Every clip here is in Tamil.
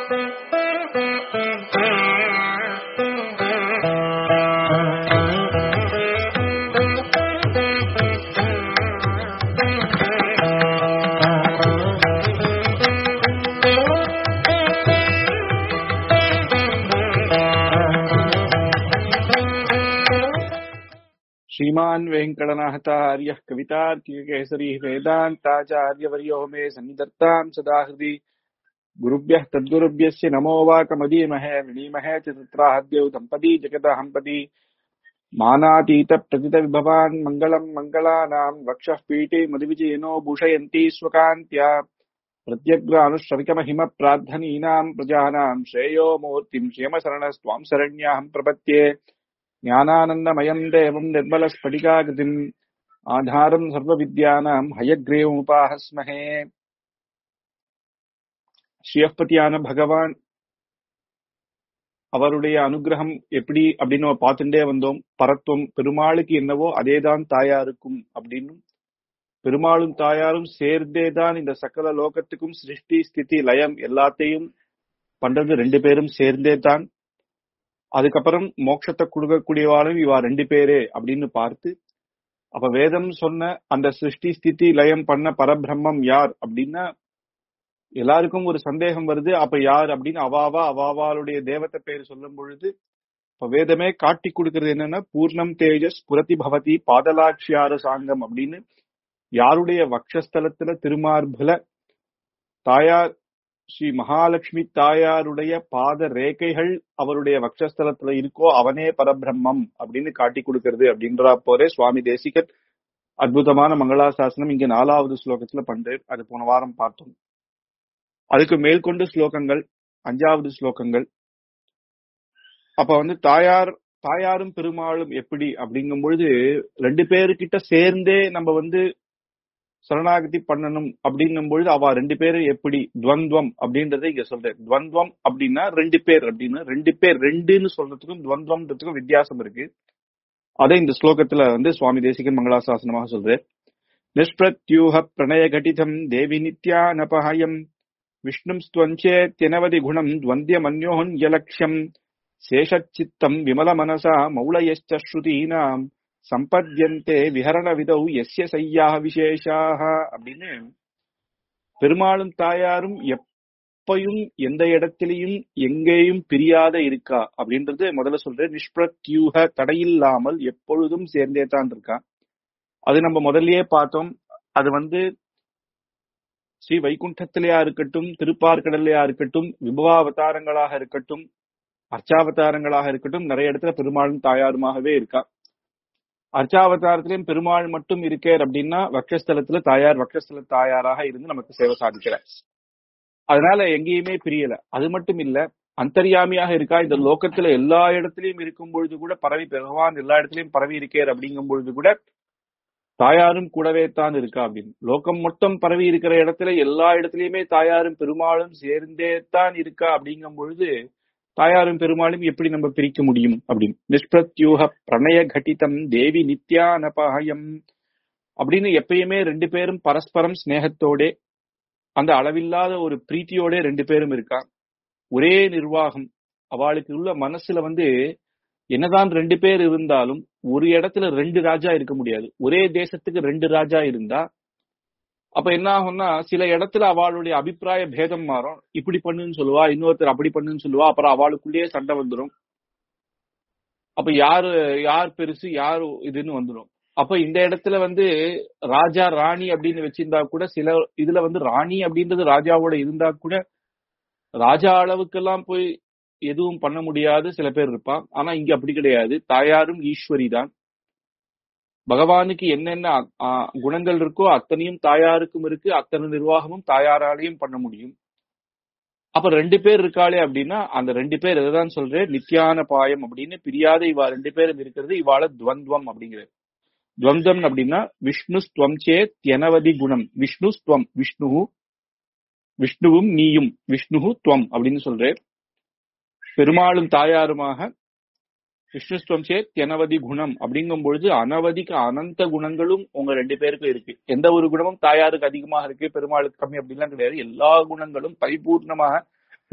श्रीमान् वेङ्कटनाथार्यः कवितार्किककेसरी वेदान्ताचार्यवर्यो मे सन्निधत्ताम् सदा हृदि गुरुभ्यः तद्गुरुभ्यस्य नमो वाकमदीमहे विनीमहे च तत्राहद्यौ दम्पती जगदहम्पति मानातीतप्रतितविभवान् मङ्गलम् मङ्गलानाम् वक्षः पीठे मधुविजयनो भूषयन्ति स्वकान्त्या प्रत्यग्रानुश्रविकमहिम प्रार्थनीनाम् प्रजानाम् श्रेयो मूर्तिम् क्षेमशरणस्त्वाम् शरण्याहम् प्रपद्ये ज्ञानानन्दमयम् देवम् निर्मलस्फटिकाकृतिम् आधारम् सर्वविद्यानाम् हयग्रीवमुपाहस्महे ஸ்ரீயப்பதியான பகவான் அவருடைய அனுகிரகம் எப்படி அப்படின்னு நம்ம பார்த்துட்டே வந்தோம் பரத்துவம் பெருமாளுக்கு என்னவோ அதேதான் தாயாருக்கும் அப்படின்னு பெருமாளும் தாயாரும் சேர்ந்தே தான் இந்த சகல லோகத்துக்கும் சிருஷ்டி ஸ்திதி லயம் எல்லாத்தையும் பண்றது ரெண்டு பேரும் சேர்ந்தே தான் அதுக்கப்புறம் மோட்சத்தை கொடுக்கக்கூடியவாளும் இவா ரெண்டு பேரே அப்படின்னு பார்த்து அப்ப வேதம் சொன்ன அந்த சிருஷ்டி ஸ்திதி லயம் பண்ண பரபிரம்மம் யார் அப்படின்னா எல்லாருக்கும் ஒரு சந்தேகம் வருது அப்ப யார் அப்படின்னு அவாவா அவாவாளுடைய தேவத்தை பேர் சொல்லும் பொழுது இப்ப வேதமே காட்டி கொடுக்கிறது என்னன்னா பூர்ணம் தேஜஸ் புரதி பவதி பாதலாட்சியார சாங்கம் அப்படின்னு யாருடைய வக்ஷஸ்தலத்துல திருமார்புல தாயார் ஸ்ரீ மகாலட்சுமி தாயாருடைய பாத ரேகைகள் அவருடைய வக்ஷஸ்தலத்துல இருக்கோ அவனே பரபிரம்மம் அப்படின்னு காட்டி கொடுக்கிறது அப்படின்றா போரே சுவாமி தேசிகர் அற்புதமான மங்களாசாசனம் இங்க நாலாவது ஸ்லோகத்துல பண்றாரு அது போன வாரம் பார்த்தோம் அதுக்கு மேற்கொண்டு ஸ்லோகங்கள் அஞ்சாவது ஸ்லோகங்கள் அப்ப வந்து தாயார் தாயாரும் பெருமாளும் எப்படி அப்படிங்கும் பொழுது ரெண்டு பேருக்கிட்ட சேர்ந்தே நம்ம வந்து சரணாகதி பண்ணணும் அப்படிங்கும் பொழுது அவ ரெண்டு பேரும் எப்படி துவந்துவம் அப்படின்றத இங்க சொல்றேன் துவந்துவம் அப்படின்னா ரெண்டு பேர் அப்படின்னு ரெண்டு பேர் ரெண்டுன்னு சொல்றதுக்கும் துவந்துவம்ன்றதுக்கும் வித்தியாசம் இருக்கு அதை இந்த ஸ்லோகத்துல வந்து சுவாமி தேசிகன் மங்களாசாசனமாக சொல்றேன் நிஷ்பிரத்யூஹ பிரணய கட்டிதம் தேவி நித்யானபஹயம் விஷ்ணும் ஸ்துவஞ்சேத்யனவதி குணம் துவந்தியமன்யோன்யலக்ஷ்யம் சேஷச்சித்தம் விமல மனசா மௌளயச்ச ஸ்ருதீனாம் சம்பத்யந்தே விஹரண விதௌ எஸ்ய சையாக விசேஷாக அப்படின்னு பெருமாளும் தாயாரும் எப்பையும் எந்த இடத்திலையும் எங்கேயும் பிரியாத இருக்கா அப்படின்றது முதல்ல சொல்றேன் நிஷ்பிரத்யூக தடையில்லாமல் எப்பொழுதும் சேர்ந்தே தான் இருக்கா அது நம்ம முதல்லயே பார்த்தோம் அது வந்து ஸ்ரீ வைகுண்டத்திலேயா இருக்கட்டும் திருப்பார்கடல்லையா இருக்கட்டும் விபவாவதாரங்களாக இருக்கட்டும் அர்ச்சாவதாரங்களாக இருக்கட்டும் நிறைய இடத்துல பெருமாளும் தாயாருமாகவே இருக்கா அர்ச்சாவதாரத்திலையும் பெருமாள் மட்டும் இருக்கேர் அப்படின்னா வக்ஷஸ்தலத்துல தாயார் வக்ஷஸ்தல தாயாராக இருந்து நமக்கு சேவை சாதிக்கிறார் அதனால எங்கேயுமே பிரியல அது மட்டும் இல்ல அந்தர்யாமியாக இருக்கா இந்த லோகத்துல எல்லா இடத்துலயும் இருக்கும் பொழுது கூட பரவி பகவான் எல்லா இடத்துலயும் பரவி இருக்கேர் அப்படிங்கும் பொழுது கூட தாயாரும் கூடவே தான் இருக்கா அப்படின்னு லோகம் மொத்தம் பரவி இருக்கிற இடத்துல எல்லா இடத்துலயுமே தாயாரும் பெருமாளும் சேர்ந்தே தான் இருக்கா அப்படிங்கும் பொழுது தாயாரும் பெருமாளும் எப்படி நம்ம பிரிக்க முடியும் அப்படின்னு நிஷ்பிரத்யூக பிரணய கட்டிதம் தேவி நித்யானபாயம் அப்படின்னு எப்பயுமே ரெண்டு பேரும் பரஸ்பரம் ஸ்நேகத்தோட அந்த அளவில்லாத ஒரு பிரீத்தியோட ரெண்டு பேரும் இருக்கா ஒரே நிர்வாகம் அவளுக்கு உள்ள மனசுல வந்து என்னதான் ரெண்டு பேர் இருந்தாலும் ஒரு இடத்துல ரெண்டு ராஜா இருக்க முடியாது ஒரே தேசத்துக்கு ரெண்டு ராஜா இருந்தா அப்ப என்ன ஆகும்னா சில இடத்துல அவளுடைய அபிப்பிராய பேதம் மாறும் இப்படி பண்ணுன்னு சொல்லுவா இன்னொருத்தர் அப்படி பண்ணுன்னு சொல்லுவா அப்புறம் அவளுக்குள்ளேயே சண்டை வந்துடும் அப்ப யாரு யார் பெருசு யார் இதுன்னு வந்துடும் அப்ப இந்த இடத்துல வந்து ராஜா ராணி அப்படின்னு வச்சிருந்தா கூட சில இதுல வந்து ராணி அப்படின்றது ராஜாவோட இருந்தா கூட ராஜா அளவுக்கெல்லாம் போய் எதுவும் பண்ண முடியாது சில பேர் இருப்பான் ஆனா இங்க அப்படி கிடையாது தாயாரும் ஈஸ்வரி தான் பகவானுக்கு என்னென்ன குணங்கள் இருக்கோ அத்தனையும் தாயாருக்கும் இருக்கு அத்தனை நிர்வாகமும் தாயாராலையும் பண்ண முடியும் அப்ப ரெண்டு பேர் இருக்காளே அப்படின்னா அந்த ரெண்டு பேர் எதான் சொல்றேன் நித்யான பாயம் அப்படின்னு பிரியாத இவா ரெண்டு பேரும் இருக்கிறது இவாள துவந்துவம் அப்படிங்கிறது துவந்தம் அப்படின்னா விஷ்ணு ஸ்துவம் சேத் எனவதி குணம் விஷ்ணு ஸ்துவம் விஷ்ணு விஷ்ணுவும் நீயும் விஷ்ணு துவம் அப்படின்னு சொல்றேன் பெருமாளும் தாயாருமாக விஷ்ணுஸ்துவம் சேத் எனவதி குணம் அப்படிங்கும் பொழுது அனவதிக்கு அனந்த குணங்களும் உங்க ரெண்டு பேருக்கும் இருக்கு எந்த ஒரு குணமும் தாயாருக்கு அதிகமாக இருக்கு பெருமாளுக்கு கம்மி அப்படிலாம் கிடையாது எல்லா குணங்களும் பரிபூர்ணமாக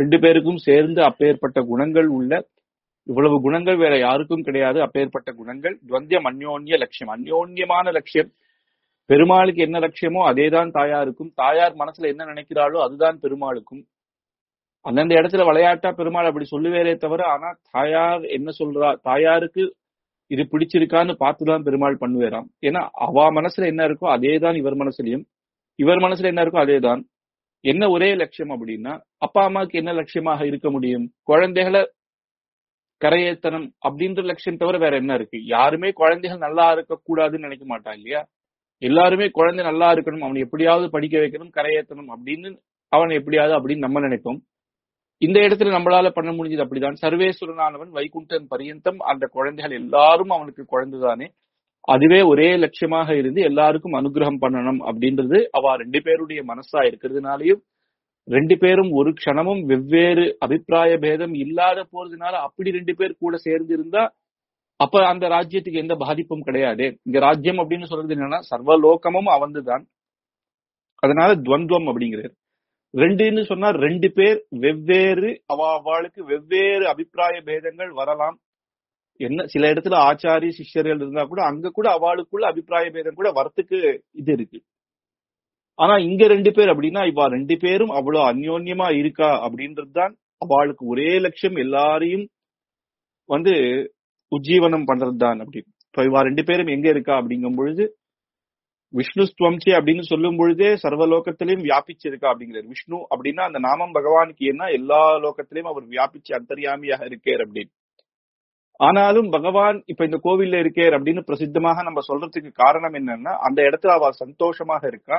ரெண்டு பேருக்கும் சேர்ந்து அப்பேற்பட்ட குணங்கள் உள்ள இவ்வளவு குணங்கள் வேற யாருக்கும் கிடையாது அப்பேற்பட்ட குணங்கள் துவந்தியம் அந்யோன்ய லட்சியம் அந்யோன்யமான லட்சியம் பெருமாளுக்கு என்ன லட்சியமோ அதேதான் தாயாருக்கும் தாயார் மனசுல என்ன நினைக்கிறாளோ அதுதான் பெருமாளுக்கும் அந்தந்த இடத்துல விளையாட்டா பெருமாள் அப்படி சொல்லுவேரே தவிர ஆனா தாயார் என்ன சொல்றா தாயாருக்கு இது பிடிச்சிருக்கான்னு பார்த்துதான் பெருமாள் பண்ணுவேராம் ஏன்னா அவ மனசுல என்ன இருக்கோ அதேதான் இவர் மனசுலயும் இவர் மனசுல என்ன இருக்கோ அதேதான் என்ன ஒரே லட்சியம் அப்படின்னா அப்பா அம்மாவுக்கு என்ன லட்சியமாக இருக்க முடியும் குழந்தைகளை கரையேத்தனம் அப்படின்ற லட்சியம் தவிர வேற என்ன இருக்கு யாருமே குழந்தைகள் நல்லா இருக்க கூடாதுன்னு நினைக்க மாட்டான் இல்லையா எல்லாருமே குழந்தை நல்லா இருக்கணும் அவனை எப்படியாவது படிக்க வைக்கணும் கரையேத்தணும் அப்படின்னு அவன் எப்படியாவது அப்படின்னு நம்ம நினைப்போம் இந்த இடத்துல நம்மளால பண்ண முடிஞ்சது அப்படிதான் சர்வேஸ்வரனானவன் வைகுண்டன் பரியந்தம் அந்த குழந்தைகள் எல்லாரும் அவனுக்கு குழந்தைதானே அதுவே ஒரே லட்சியமாக இருந்து எல்லாருக்கும் அனுகிரகம் பண்ணணும் அப்படின்றது அவ ரெண்டு பேருடைய மனசா இருக்கிறதுனாலயும் ரெண்டு பேரும் ஒரு க்ஷணமும் வெவ்வேறு அபிப்பிராய பேதம் இல்லாத போறதுனால அப்படி ரெண்டு பேர் கூட சேர்ந்து இருந்தா அப்ப அந்த ராஜ்யத்துக்கு எந்த பாதிப்பும் கிடையாது இங்க ராஜ்யம் அப்படின்னு சொல்றது என்னன்னா சர்வலோகமும் அவந்துதான் அதனால துவந்துவம் அப்படிங்கிறது ரெண்டுன்னு சொன்னா ரெண்டு பேர் வெவ்வேறு அவ அவளுக்கு வெவ்வேறு அபிப்பிராய பேதங்கள் வரலாம் என்ன சில இடத்துல ஆச்சாரி சிஷ்யர்கள் இருந்தா கூட அங்க கூட அவளுக்குள்ள அபிப்பிராய பேதம் கூட வரத்துக்கு இது இருக்கு ஆனா இங்க ரெண்டு பேர் அப்படின்னா இவா ரெண்டு பேரும் அவ்வளவு அந்யோன்யமா இருக்கா அப்படின்றது தான் அவளுக்கு ஒரே லட்சியம் எல்லாரையும் வந்து உஜ்ஜீவனம் பண்றது தான் அப்படி இப்ப இவா ரெண்டு பேரும் எங்க இருக்கா அப்படிங்கும் பொழுது விஷ்ணு ஸ்துவம்சி அப்படின்னு சொல்லும் பொழுதே சர்வலோகத்திலையும் வியாபிச்சிருக்கா அப்படிங்கிறார் விஷ்ணு அப்படின்னா அந்த நாமம் பகவானுக்கு என்ன எல்லா லோகத்திலையும் அவர் வியாபிச்சு அந்தர்யாமியாக இருக்கார் அப்படின்னு ஆனாலும் பகவான் இப்ப இந்த கோவில்ல இருக்கார் அப்படின்னு பிரசித்தமாக நம்ம சொல்றதுக்கு காரணம் என்னன்னா அந்த இடத்துல அவ சந்தோஷமாக இருக்கா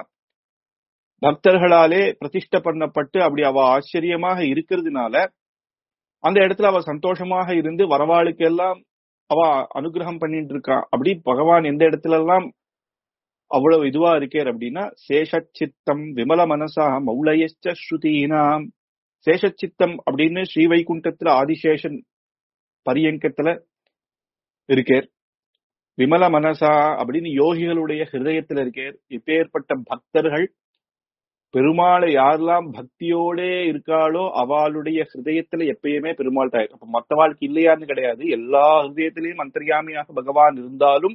பக்தர்களாலே பிரதிஷ்ட பண்ணப்பட்டு அப்படி அவ ஆச்சரியமாக இருக்கிறதுனால அந்த இடத்துல அவ சந்தோஷமாக இருந்து வரவாளுக்கு எல்லாம் அவ அனுகிரகம் பண்ணிட்டு இருக்கா அப்படி பகவான் எந்த இடத்துல எல்லாம் அவ்வளவு இதுவா இருக்கார் அப்படின்னா சேஷச்சித்தம் விமல மனசா மௌலயச்ச ஸ்ருதீனாம் சேஷச்சித்தம் அப்படின்னு ஸ்ரீ வைகுண்டத்துல ஆதிசேஷன் பரியங்கத்துல இருக்கார் விமல மனசா அப்படின்னு யோகிகளுடைய ஹிருதயத்துல இருக்கார் இப்பேற்பட்ட பக்தர்கள் பெருமாளை யாரெல்லாம் பக்தியோட இருக்காளோ அவளுடைய ஹிருதயத்துல எப்பயுமே பெருமாள் தாய் அப்ப மத்த வாழ்க்கை இல்லையான்னு கிடையாது எல்லா ஹிருதயத்திலையும் அந்தர்யாமியாக பகவான் இருந்தாலும்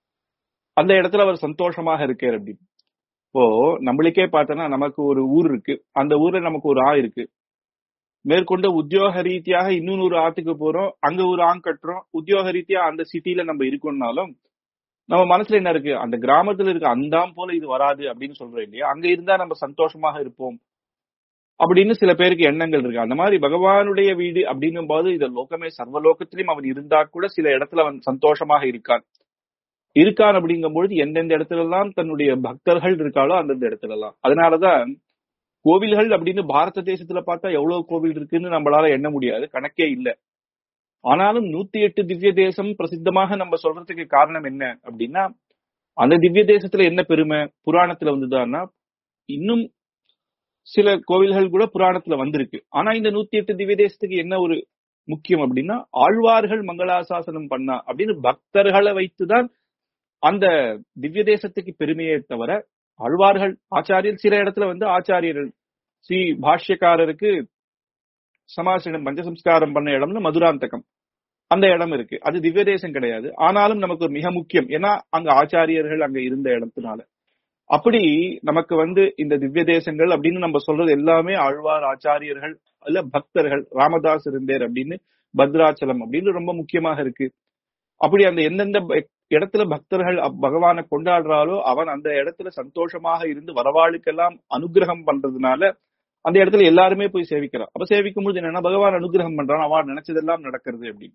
அந்த இடத்துல அவர் சந்தோஷமாக இருக்கார் அப்படின்னு இப்போ நம்மளுக்கே பார்த்தோன்னா நமக்கு ஒரு ஊர் இருக்கு அந்த ஊர்ல நமக்கு ஒரு ஆ இருக்கு மேற்கொண்டு உத்தியோக ரீதியாக இன்னொன்னு ஒரு ஆத்துக்கு போறோம் அங்க ஒரு ஆங் கட்டுறோம் உத்தியோக ரீதியா அந்த சிட்டில நம்ம இருக்கோம்னாலும் நம்ம மனசுல என்ன இருக்கு அந்த கிராமத்துல இருக்க அந்தாம் போல இது வராது அப்படின்னு சொல்றோம் இல்லையா அங்க இருந்தா நம்ம சந்தோஷமாக இருப்போம் அப்படின்னு சில பேருக்கு எண்ணங்கள் இருக்கு அந்த மாதிரி பகவானுடைய வீடு அப்படின்னும் போது இந்த லோகமே சர்வலோகத்திலும் அவன் இருந்தா கூட சில இடத்துல அவன் சந்தோஷமாக இருக்கான் இருக்கான் அப்படிங்கும் பொழுது எந்தெந்த இடத்துல எல்லாம் தன்னுடைய பக்தர்கள் இருக்காளோ அந்தந்த இடத்துல எல்லாம் அதனாலதான் கோவில்கள் அப்படின்னு பாரத தேசத்துல பார்த்தா எவ்வளவு கோவில் இருக்குன்னு நம்மளால எண்ண முடியாது கணக்கே இல்லை ஆனாலும் நூத்தி எட்டு திவ்ய தேசம் பிரசித்தமாக நம்ம சொல்றதுக்கு காரணம் என்ன அப்படின்னா அந்த திவ்ய தேசத்துல என்ன பெருமை புராணத்துல வந்துதான்னா இன்னும் சில கோவில்கள் கூட புராணத்துல வந்திருக்கு ஆனா இந்த நூத்தி எட்டு திவ்ய தேசத்துக்கு என்ன ஒரு முக்கியம் அப்படின்னா ஆழ்வார்கள் மங்களாசாசனம் பண்ணா அப்படின்னு பக்தர்களை வைத்துதான் அந்த திவ்ய தேசத்துக்கு பெருமையே தவிர ஆழ்வார்கள் ஆச்சாரியர் சில இடத்துல வந்து ஆச்சாரியர்கள் ஸ்ரீ பாஷ்யக்காரருக்கு சமாசனம் பஞ்சசம்ஸ்காரம் பண்ண இடம்னு மதுராந்தகம் அந்த இடம் இருக்கு அது திவ்ய தேசம் கிடையாது ஆனாலும் நமக்கு மிக முக்கியம் ஏன்னா அங்க ஆச்சாரியர்கள் அங்க இருந்த இடத்தினால அப்படி நமக்கு வந்து இந்த திவ்ய தேசங்கள் அப்படின்னு நம்ம சொல்றது எல்லாமே ஆழ்வார் ஆச்சாரியர்கள் அல்ல பக்தர்கள் ராமதாஸ் இருந்தேர் அப்படின்னு பத்ராச்சலம் அப்படின்னு ரொம்ப முக்கியமாக இருக்கு அப்படி அந்த எந்தெந்த இடத்துல பக்தர்கள் பகவானை கொண்டாடுறாலோ அவன் அந்த இடத்துல சந்தோஷமாக இருந்து வரவாளுக்கெல்லாம் அனுகிரகம் பண்றதுனால அந்த இடத்துல எல்லாருமே போய் சேவிக்கிறான் அப்ப சேவிக்கும் போது என்னன்னா பகவான் அனுகிரகம் பண்றான் அவன் நினைச்சதெல்லாம் நடக்கிறது அப்படின்னு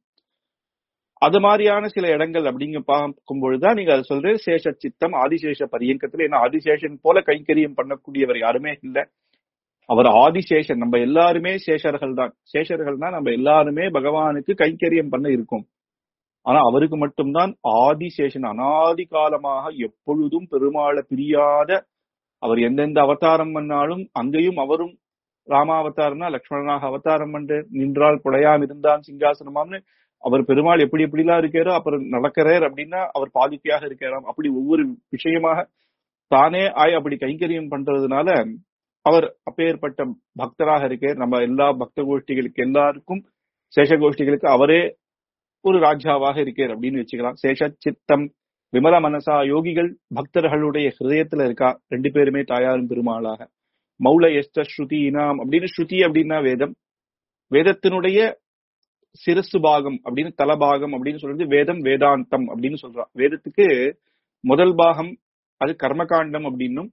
அது மாதிரியான சில இடங்கள் அப்படிங்க பார்க்கும் பொழுதுதான் நீங்க அதை சொல்ற சேஷ சித்தம் ஆதிசேஷ பரியங்கத்துல ஏன்னா ஆதிசேஷன் போல கைங்கரியம் பண்ணக்கூடியவர் யாருமே இல்லை அவர் ஆதிசேஷன் நம்ம எல்லாருமே சேஷர்கள் தான் சேஷர்கள் தான் நம்ம எல்லாருமே பகவானுக்கு கைங்கரியம் பண்ண இருக்கோம் ஆனா அவருக்கு மட்டும்தான் ஆதிசேஷன் அனாதி காலமாக எப்பொழுதும் பெருமாளை பிரியாத அவர் எந்தெந்த அவதாரம் பண்ணாலும் அங்கேயும் அவரும் ராமாவதாரம்னா லக்ஷ்மணனாக அவதாரம் பண்ணு நின்றால் குடையாம் இருந்தான் சிங்காசனமாம்னு அவர் பெருமாள் எப்படி எப்படிலாம் இருக்காரோ அப்புறம் நடக்கிறார் அப்படின்னா அவர் பாதிக்கையாக இருக்கிறாராம் அப்படி ஒவ்வொரு விஷயமாக தானே ஆய் அப்படி கைங்கரியம் பண்றதுனால அவர் அப்பேற்பட்ட பக்தராக இருக்கார் நம்ம எல்லா பக்த கோஷ்டிகளுக்கு எல்லாருக்கும் சேஷ கோஷ்டிகளுக்கு அவரே ஒரு ராஜாவாக இருக்கார் அப்படின்னு வச்சுக்கலாம் சேஷ சித்தம் விமல மனசா யோகிகள் பக்தர்களுடைய ஹிருதயத்துல இருக்கா ரெண்டு பேருமே தாயாரும் பெருமாளாக மௌல எஸ்ட ஸ்ருதி இனாம் அப்படின்னு ஸ்ருதி அப்படின்னா வேதம் வேதத்தினுடைய சிரசு பாகம் அப்படின்னு தலபாகம் அப்படின்னு சொல்றது வேதம் வேதாந்தம் அப்படின்னு சொல்றான் வேதத்துக்கு முதல் பாகம் அது கர்மகாண்டம் அப்படின்னும்